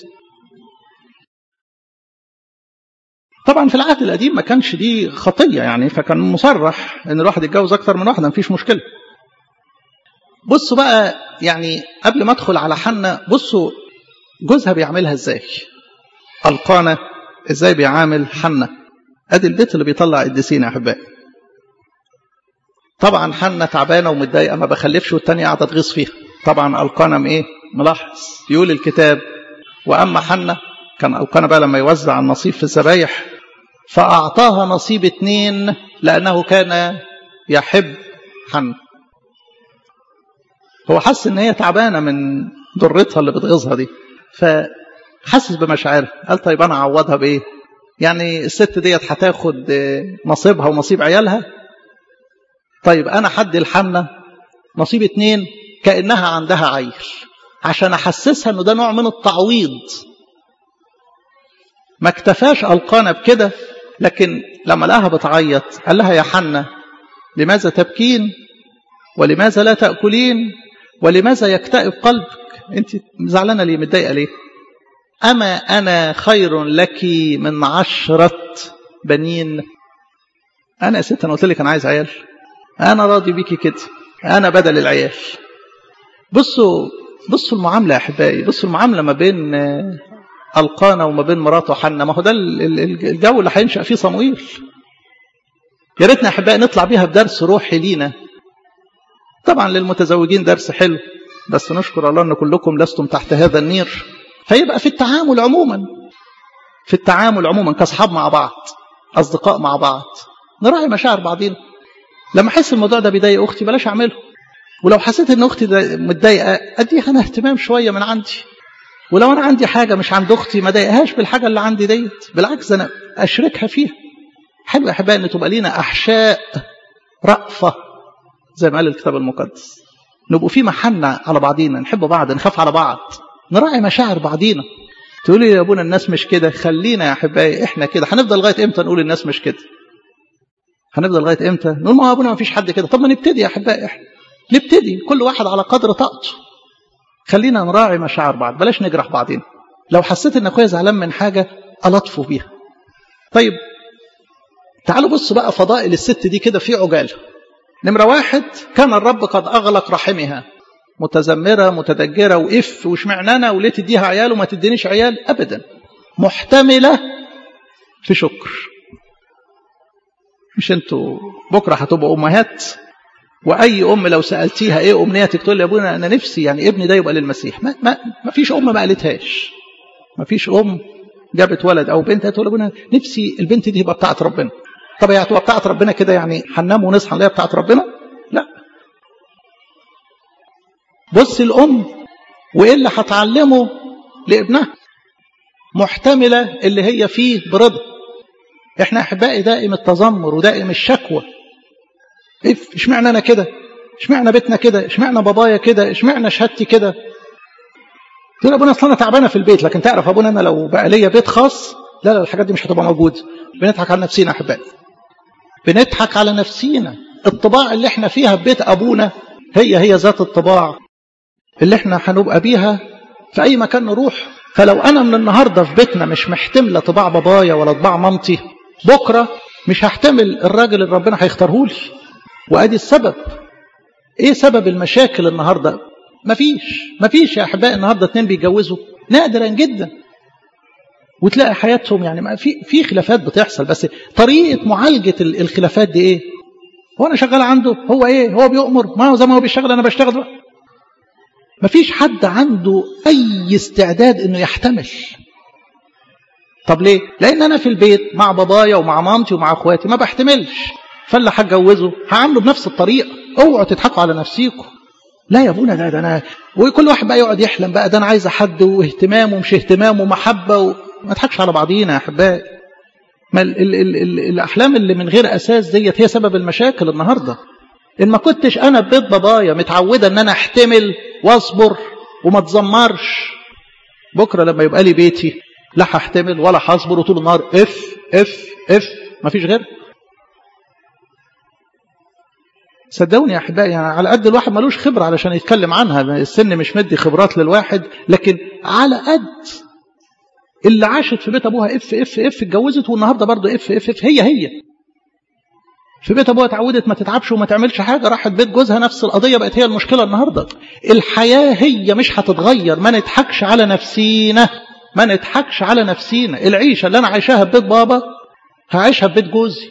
طبعا في العهد القديم ما كانش دي خطيه يعني فكان مصرح ان الواحد يتجوز اكتر من واحده مفيش مشكله بصوا بقى يعني قبل ما ادخل على حنة بصوا جوزها بيعملها ازاي القانا ازاي بيعامل حنة ادي البيت اللي بيطلع قديسين يا احبائي طبعا حنة تعبانه ومتضايقه ما بخلفش والتانية قاعده تغيظ فيها طبعا القانا ايه ملاحظ يقول الكتاب واما حنة كان القانا بقى لما يوزع النصيب في الذبايح فأعطاها نصيب اتنين لأنه كان يحب حن هو حس ان هي تعبانة من ضرتها اللي بتغيظها دي فحسس بمشاعرها قال طيب انا اعوضها بايه يعني الست ديت هتاخد نصيبها ونصيب عيالها طيب انا حد الحنة نصيب اتنين كأنها عندها عيل عشان احسسها انه ده نوع من التعويض ما اكتفاش القانا بكده لكن لما لقاها بتعيط قال لها يا حنة لماذا تبكين ولماذا لا تأكلين ولماذا يكتئب قلبك انت زعلانة ليه متضايقة ليه أما أنا خير لك من عشرة بنين أنا يا ست أنا قلت لك أنا عايز عيال أنا راضي بيكي كده أنا بدل العيال بصوا بصوا المعاملة يا أحبائي بصوا المعاملة ما بين القانا وما بين مراته حنة ما هو ده الجو اللي هينشأ فيه صمويل يا ريتنا يا احبائي نطلع بيها بدرس روحي لينا طبعا للمتزوجين درس حلو بس نشكر الله ان كلكم لستم تحت هذا النير فيبقى في التعامل عموما في التعامل عموما كاصحاب مع بعض اصدقاء مع بعض نراعي مشاعر بعضينا لما احس الموضوع ده بيضايق اختي بلاش اعمله ولو حسيت ان اختي متضايقه اديها انا اهتمام شويه من عندي ولو انا عندي حاجه مش عند اختي ما ضايقهاش بالحاجه اللي عندي ديت بالعكس انا اشركها فيها حلو يا احبائي ان تبقى لينا احشاء رأفه زي ما قال الكتاب المقدس نبقوا في محنة على بعضينا نحب بعض نخاف على بعض نراعي مشاعر بعضينا تقولي يا ابونا الناس مش كده خلينا يا احبائي احنا كده هنفضل لغايه امتى نقول الناس مش كده هنفضل لغايه امتى نقول ما ابونا ما فيش حد كده طب ما نبتدي يا احبائي احنا نبتدي كل واحد على قدر طاقته خلينا نراعي مشاعر بعض بلاش نجرح بعضين لو حسيت ان اخويا زعلان من حاجه الطفوا بيها طيب تعالوا بصوا بقى فضائل الست دي كده في عجاله نمره واحد كان الرب قد اغلق رحمها متذمرة متدجرة وإف وشمعنا أنا وليه تديها عيال وما تدينيش عيال أبدا محتملة في شكر مش انتوا بكرة هتبقوا أمهات وأي أم لو سألتيها إيه أمنيتك تقول لي يا أبونا أنا نفسي يعني ابني ده يبقى للمسيح ما, ما, ما فيش أم ما قالتهاش ما فيش أم جابت ولد أو بنت تقول أبونا نفسي البنت دي تبقى بتاعت ربنا طب هي هتبقى بتاعت ربنا كده يعني هننام ونصحى نلاقيها بتاعت ربنا لا بص الأم وإيه اللي هتعلمه لابنها محتملة اللي هي فيه برضا احنا احبائي دائم التذمر ودائم الشكوى اشمعنى انا كده اشمعنى بيتنا كده اشمعنى بابايا كده اشمعنى شهادتي كده تقول ابونا اصل انا تعبانه في البيت لكن تعرف ابونا انا لو بقى ليا بيت خاص لا لا الحاجات دي مش هتبقى موجوده بنضحك على نفسينا يا احبائي بنضحك على نفسينا الطباع اللي احنا فيها في بيت ابونا هي هي ذات الطباع اللي احنا هنبقى بيها في اي مكان نروح فلو انا من النهارده في بيتنا مش محتمله طباع بابايا ولا طباع مامتي بكره مش هحتمل الراجل اللي ربنا هيختاره لي وادي السبب ايه سبب المشاكل النهارده مفيش مفيش يا احبائي النهارده اتنين بيتجوزوا نادرا جدا وتلاقي حياتهم يعني ما في في خلافات بتحصل بس طريقه معالجه الخلافات دي ايه هو انا شغال عنده هو ايه هو بيؤمر ما هو زي ما هو بيشتغل انا بشتغل بقى مفيش حد عنده اي استعداد انه يحتمل طب ليه لان انا في البيت مع بابايا ومع مامتي ومع اخواتي ما بحتملش فاللي هتجوزه هعامله بنفس الطريقه اوعوا تضحكوا على نفسيكم لا يا ابونا ده, ده انا وكل واحد بقى يقعد يحلم بقى ده انا عايز حد واهتمام ومش اهتمام ومحبه و... ما تضحكش على بعضينا يا احبائي ما ال ال ال ال الاحلام اللي من غير اساس ديت هي سبب المشاكل النهارده ان ما كنتش انا في بيت بابايا متعوده ان انا احتمل واصبر وما اتذمرش بكره لما يبقى لي بيتي لا هحتمل ولا هصبر وطول النهار اف اف اف ما فيش غير صدقوني يا احبائي يعني على قد الواحد ملوش خبره علشان يتكلم عنها السن مش مدي خبرات للواحد لكن على قد اللي عاشت في بيت ابوها اف اف اف اتجوزت والنهارده برضه اف اف اف هي هي في بيت ابوها اتعودت ما تتعبش وما تعملش حاجه راحت بيت جوزها نفس القضيه بقت هي المشكله النهارده الحياه هي مش هتتغير ما نضحكش على نفسينا ما نضحكش على نفسينا العيشه اللي انا عايشاها في بيت بابا هعيشها في بيت جوزي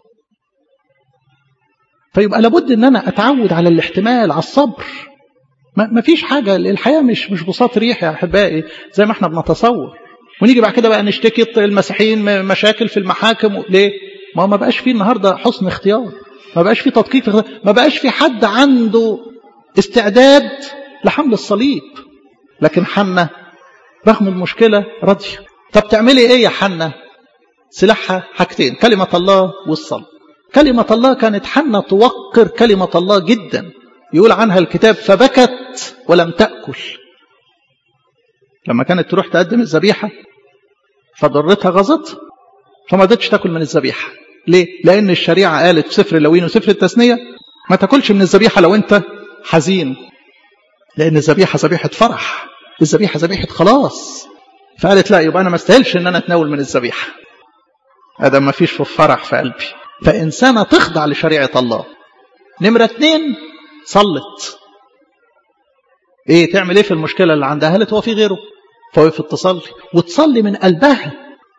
فيبقى لابد ان انا اتعود على الاحتمال على الصبر ما فيش حاجه الحياه مش مش بساط ريح يا احبائي زي ما احنا بنتصور ونيجي بعد كده بقى نشتكي المسيحيين مشاكل في المحاكم ليه ما ما بقاش فيه النهارده حسن اختيار ما بقاش فيه تدقيق في ما بقاش في حد عنده استعداد لحمل الصليب لكن حنة رغم المشكلة راضية طب تعملي ايه يا حنة سلاحها حاجتين كلمة الله والصلاة كلمة الله كانت حنة توقر كلمة الله جدا يقول عنها الكتاب فبكت ولم تأكل لما كانت تروح تقدم الذبيحة فضرتها غزت فما قدرتش تاكل من الذبيحة ليه؟ لأن الشريعة قالت في سفر اللوين وسفر التثنية ما تاكلش من الذبيحة لو أنت حزين لأن الذبيحة ذبيحة فرح الذبيحة ذبيحة خلاص فقالت لا يبقى أنا ما استاهلش إن أنا أتناول من الذبيحة هذا ما فيش في فرح في قلبي فإنسانة تخضع لشريعة الله نمرة اتنين صلت ايه تعمل ايه في المشكلة اللي عندها قالت هو في غيره فوقفت تصلي وتصلي من قلبها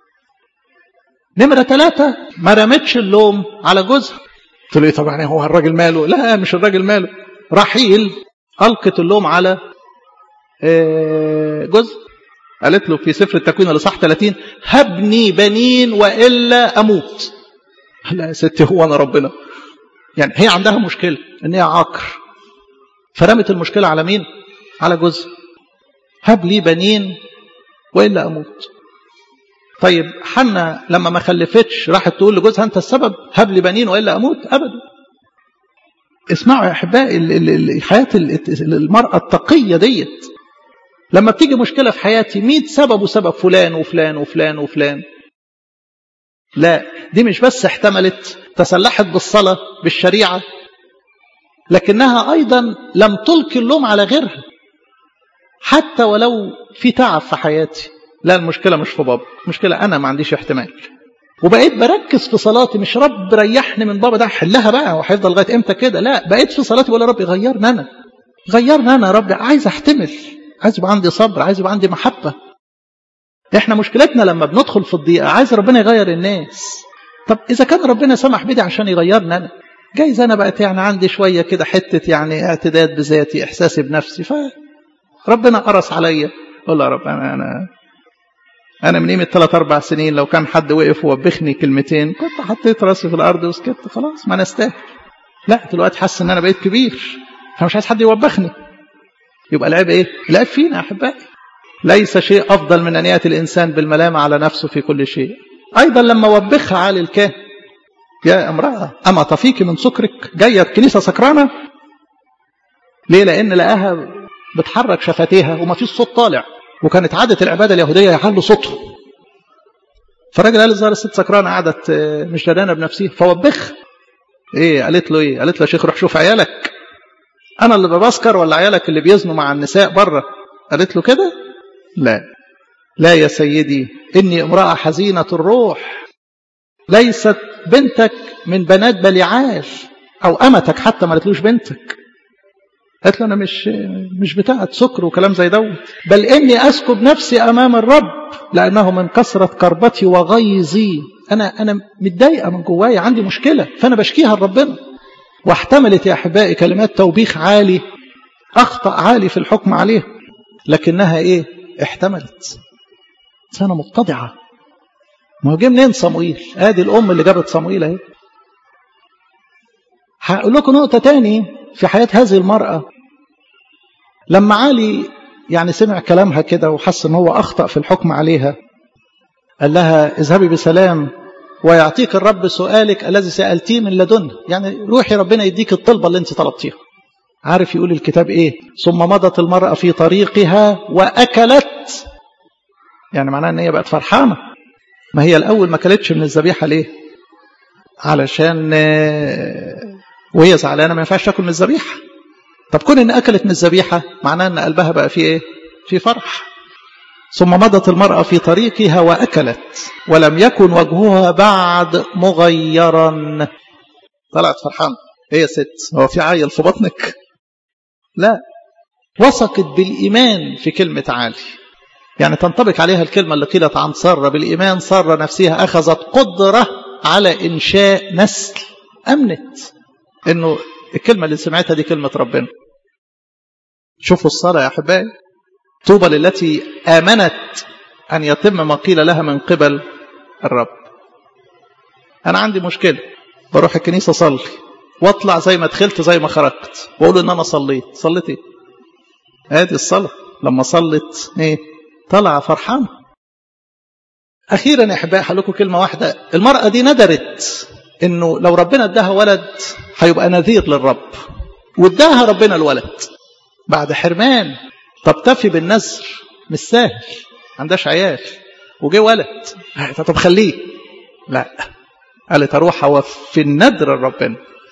نمرة ثلاثة ما رمتش اللوم على جوزها قلت له ايه طبعا هو الراجل ماله لا مش الراجل ماله رحيل ألقت اللوم على جوز قالت له في سفر التكوين الاصحاح 30 هبني بنين والا اموت لا يا ستي هو انا ربنا يعني هي عندها مشكله ان هي عاقر فرمت المشكله على مين على جوزها هب لي بنين والا اموت طيب حنا لما ما خلفتش راحت تقول لجوزها انت السبب هب لي بنين والا اموت ابدا اسمعوا يا احبائي حياه المراه التقيه ديت لما بتيجي مشكله في حياتي 100 سبب وسبب فلان وفلان وفلان وفلان لا دي مش بس احتملت تسلحت بالصلاه بالشريعه لكنها ايضا لم تلقي اللوم على غيرها حتى ولو في تعب في حياتي لا المشكله مش في بابا المشكله انا ما عنديش احتمال وبقيت بركز في صلاتي مش رب ريحني من بابا ده حلها بقى وهيفضل لغايه امتى كده لا بقيت في صلاتي بقول يا رب غيرني انا غيرنا انا يا رب عايز احتمل عايز يبقى عندي صبر عايز يبقى عندي محبه احنا مشكلتنا لما بندخل في الضيقه عايز ربنا يغير الناس طب اذا كان ربنا سمح بدي عشان يغيرني انا جايز انا بقت يعني عندي شويه كده حته يعني اعتداد بذاتي احساسي بنفسي فربنا قرص عليا اقول يا رب انا انا انا من قيمه ثلاث اربع سنين لو كان حد وقف ووبخني كلمتين كنت حطيت راسي في الارض وسكت خلاص ما انا استاهل لا دلوقتي حاسس ان انا بقيت كبير فمش عايز حد يوبخني يبقى العيب ايه؟ العيب فينا يا احبائي ليس شيء افضل من ان ياتي الانسان بالملامه على نفسه في كل شيء ايضا لما وبخها عالي الكاهن يا امراه اما طفيك من سكرك جايه الكنيسه سكرانه ليه؟ لان لقاها بتحرك شفتيها وما فيش صوت طالع وكانت عاده العباده اليهوديه يعلوا صوتهم فالراجل قال الظاهر الست سكرانه قعدت مش درانه بنفسها فوبخ ايه قالت له ايه؟ قالت له يا شيخ روح شوف عيالك انا اللي ببسكر ولا عيالك اللي بيزنوا مع النساء بره قالت له كده لا لا يا سيدي اني امراه حزينه الروح ليست بنتك من بنات بليعال او امتك حتى ما قالتلوش بنتك قالت له انا مش مش بتاعه سكر وكلام زي دوت بل اني اسكب نفسي امام الرب لانه من كثره كربتي وغيظي انا انا متضايقه من جوايا عندي مشكله فانا بشكيها لربنا واحتملت يا احبائي كلمات توبيخ عالي اخطا عالي في الحكم عليه لكنها ايه احتملت انسانه متضعه ما هو جه منين صموئيل ادي الام اللي جابت صموئيل اهي هقول لكم نقطه تاني في حياه هذه المراه لما علي يعني سمع كلامها كده وحس ان هو اخطا في الحكم عليها قال لها اذهبي بسلام ويعطيك الرب سؤالك الذي سألتيه من لدنه يعني روحي ربنا يديك الطلبة اللي انت طلبتيها عارف يقول الكتاب ايه ثم مضت المرأة في طريقها وأكلت يعني معناها ان هي بقت فرحانة ما هي الأول ما أكلتش من الذبيحة ليه علشان وهي زعلانة ما ينفعش تاكل من الذبيحة طب كون ان أكلت من الذبيحة معناها ان قلبها بقى فيه ايه في فرح ثم مضت المرأة في طريقها وأكلت ولم يكن وجهها بعد مغيرا طلعت فرحان هي إيه ست هو في عيل في بطنك لا وثقت بالإيمان في كلمة عالي يعني تنطبق عليها الكلمة اللي قيلت عن سارة بالإيمان سارة نفسها أخذت قدرة على إنشاء نسل أمنت إنه الكلمة اللي سمعتها دي كلمة ربنا شوفوا الصلاة يا أحبائي طوبى للتي آمنت أن يتم ما قيل لها من قبل الرب أنا عندي مشكلة بروح الكنيسة أصلي واطلع زي ما دخلت زي ما خرجت واقول ان انا صليت صليت ايه ادي الصلاه لما صلت ايه طلع فرحان اخيرا يا احبائي هقول لكم كلمه واحده المراه دي ندرت انه لو ربنا اداها ولد هيبقى نذير للرب واداها ربنا الولد بعد حرمان تكتفي بالنذر مش سهل عندهاش عيال وجه ولد طب خليه لا قالت اروح اوفي النذر لربنا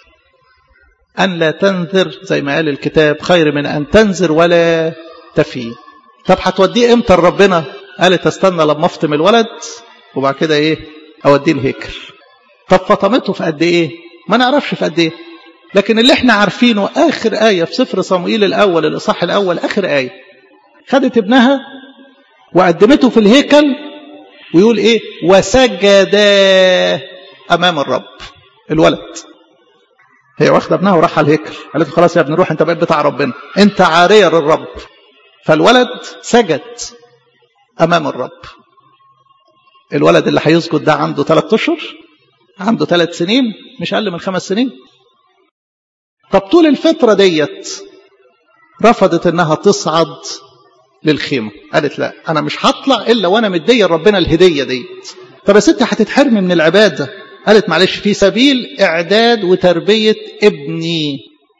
أن لا تنذر زي ما قال الكتاب خير من أن تنذر ولا تفي طب هتوديه امتى لربنا قالت استنى لما افطم الولد وبعد كده ايه اوديه الهيكل طب فطمته في قد ايه ما نعرفش في قد ايه لكن اللي احنا عارفينه اخر ايه في سفر صموئيل الاول الاصحاح الاول اخر ايه خدت ابنها وقدمته في الهيكل ويقول ايه وسجدا امام الرب الولد هي واخده ابنها وراح على الهيكل قالت له خلاص يا ابني روح انت بقيت بتاع ربنا انت عاريه للرب فالولد سجد امام الرب الولد اللي هيسجد ده عنده ثلاث اشهر عنده ثلاث سنين مش اقل من خمس سنين طب طول الفتره ديت رفضت انها تصعد للخيمه قالت لا انا مش هطلع الا وانا مديه لربنا الهديه ديت طب يا ستي هتتحرمي من العباده قالت معلش في سبيل إعداد وتربية ابني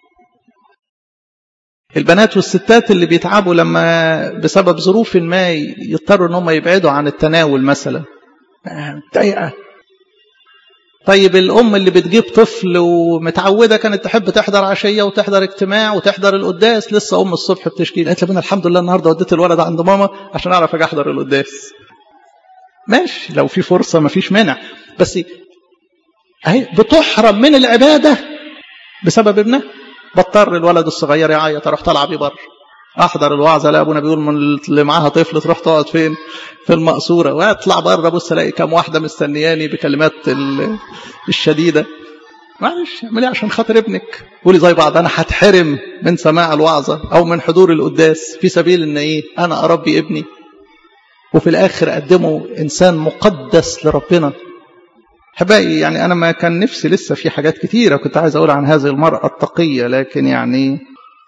البنات والستات اللي بيتعبوا لما بسبب ظروف ما يضطروا ان هم يبعدوا عن التناول مثلا متضايقه طيب الام اللي بتجيب طفل ومتعوده كانت تحب تحضر عشيه وتحضر اجتماع وتحضر القداس لسه ام الصبح بتشكي قالت لي انا الحمد لله النهارده وديت الولد عند ماما عشان اعرف اجي احضر القداس ماشي لو في فرصه ما فيش مانع بس اهي بتحرم من العباده بسبب ابنها بضطر الولد الصغير يعيط اروح طالع بيه بره احضر الوعظه الاقي ابونا بيقول من اللي معاها طفل تروح تقعد فين في المقصوره واطلع بره ابص الاقي كام واحده مستنياني بكلمات الشديده معلش اعملي عشان خاطر ابنك قولي زي بعض انا هتحرم من سماع الوعظه او من حضور القداس في سبيل ان ايه انا اربي ابني وفي الاخر اقدمه انسان مقدس لربنا احبائي يعني انا ما كان نفسي لسه في حاجات كتيره كنت عايز اقول عن هذه المراه التقيه لكن يعني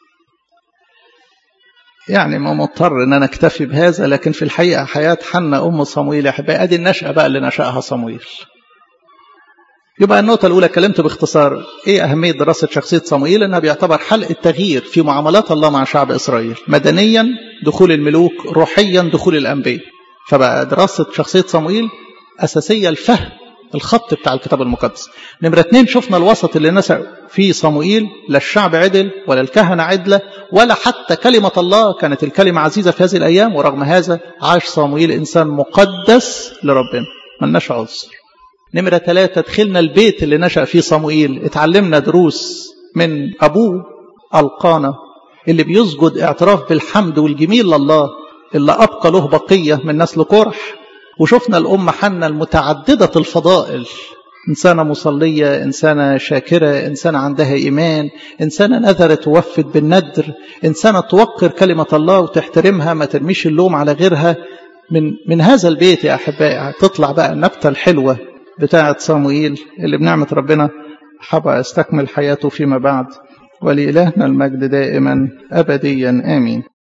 يعني ما مضطر ان انا اكتفي بهذا لكن في الحقيقه حياه حنا ام صمويل يا احبائي ادي النشاه بقى اللي نشاها صمويل يبقى النقطة الأولى اتكلمت باختصار إيه أهمية دراسة شخصية صموئيل إنها بيعتبر حلقة تغيير في معاملات الله مع شعب إسرائيل مدنيا دخول الملوك روحيا دخول الأنبياء فبقى دراسة شخصية صموئيل أساسية الفهم الخط بتاع الكتاب المقدس نمرة اتنين شفنا الوسط اللي نسى فيه صموئيل لا الشعب عدل ولا الكهنة عدلة ولا حتى كلمة الله كانت الكلمة عزيزة في هذه الأيام ورغم هذا عاش صموئيل إنسان مقدس لربنا ملناش عذر نمرة ثلاثة دخلنا البيت اللي نشأ فيه صموئيل اتعلمنا دروس من أبوه القانا اللي بيسجد اعتراف بالحمد والجميل لله اللي أبقى له بقية من نسل قرح وشفنا الأم حنة المتعددة الفضائل إنسانة مصلية إنسانة شاكرة إنسانة عندها إيمان إنسانة نذرت ووفت بالندر إنسانة توقر كلمة الله وتحترمها ما ترميش اللوم على غيرها من من هذا البيت يا أحبائي تطلع بقى النبتة الحلوة بتاعة صموئيل اللي بنعمة ربنا حبا استكمل حياته فيما بعد ولإلهنا المجد دائما أبديا آمين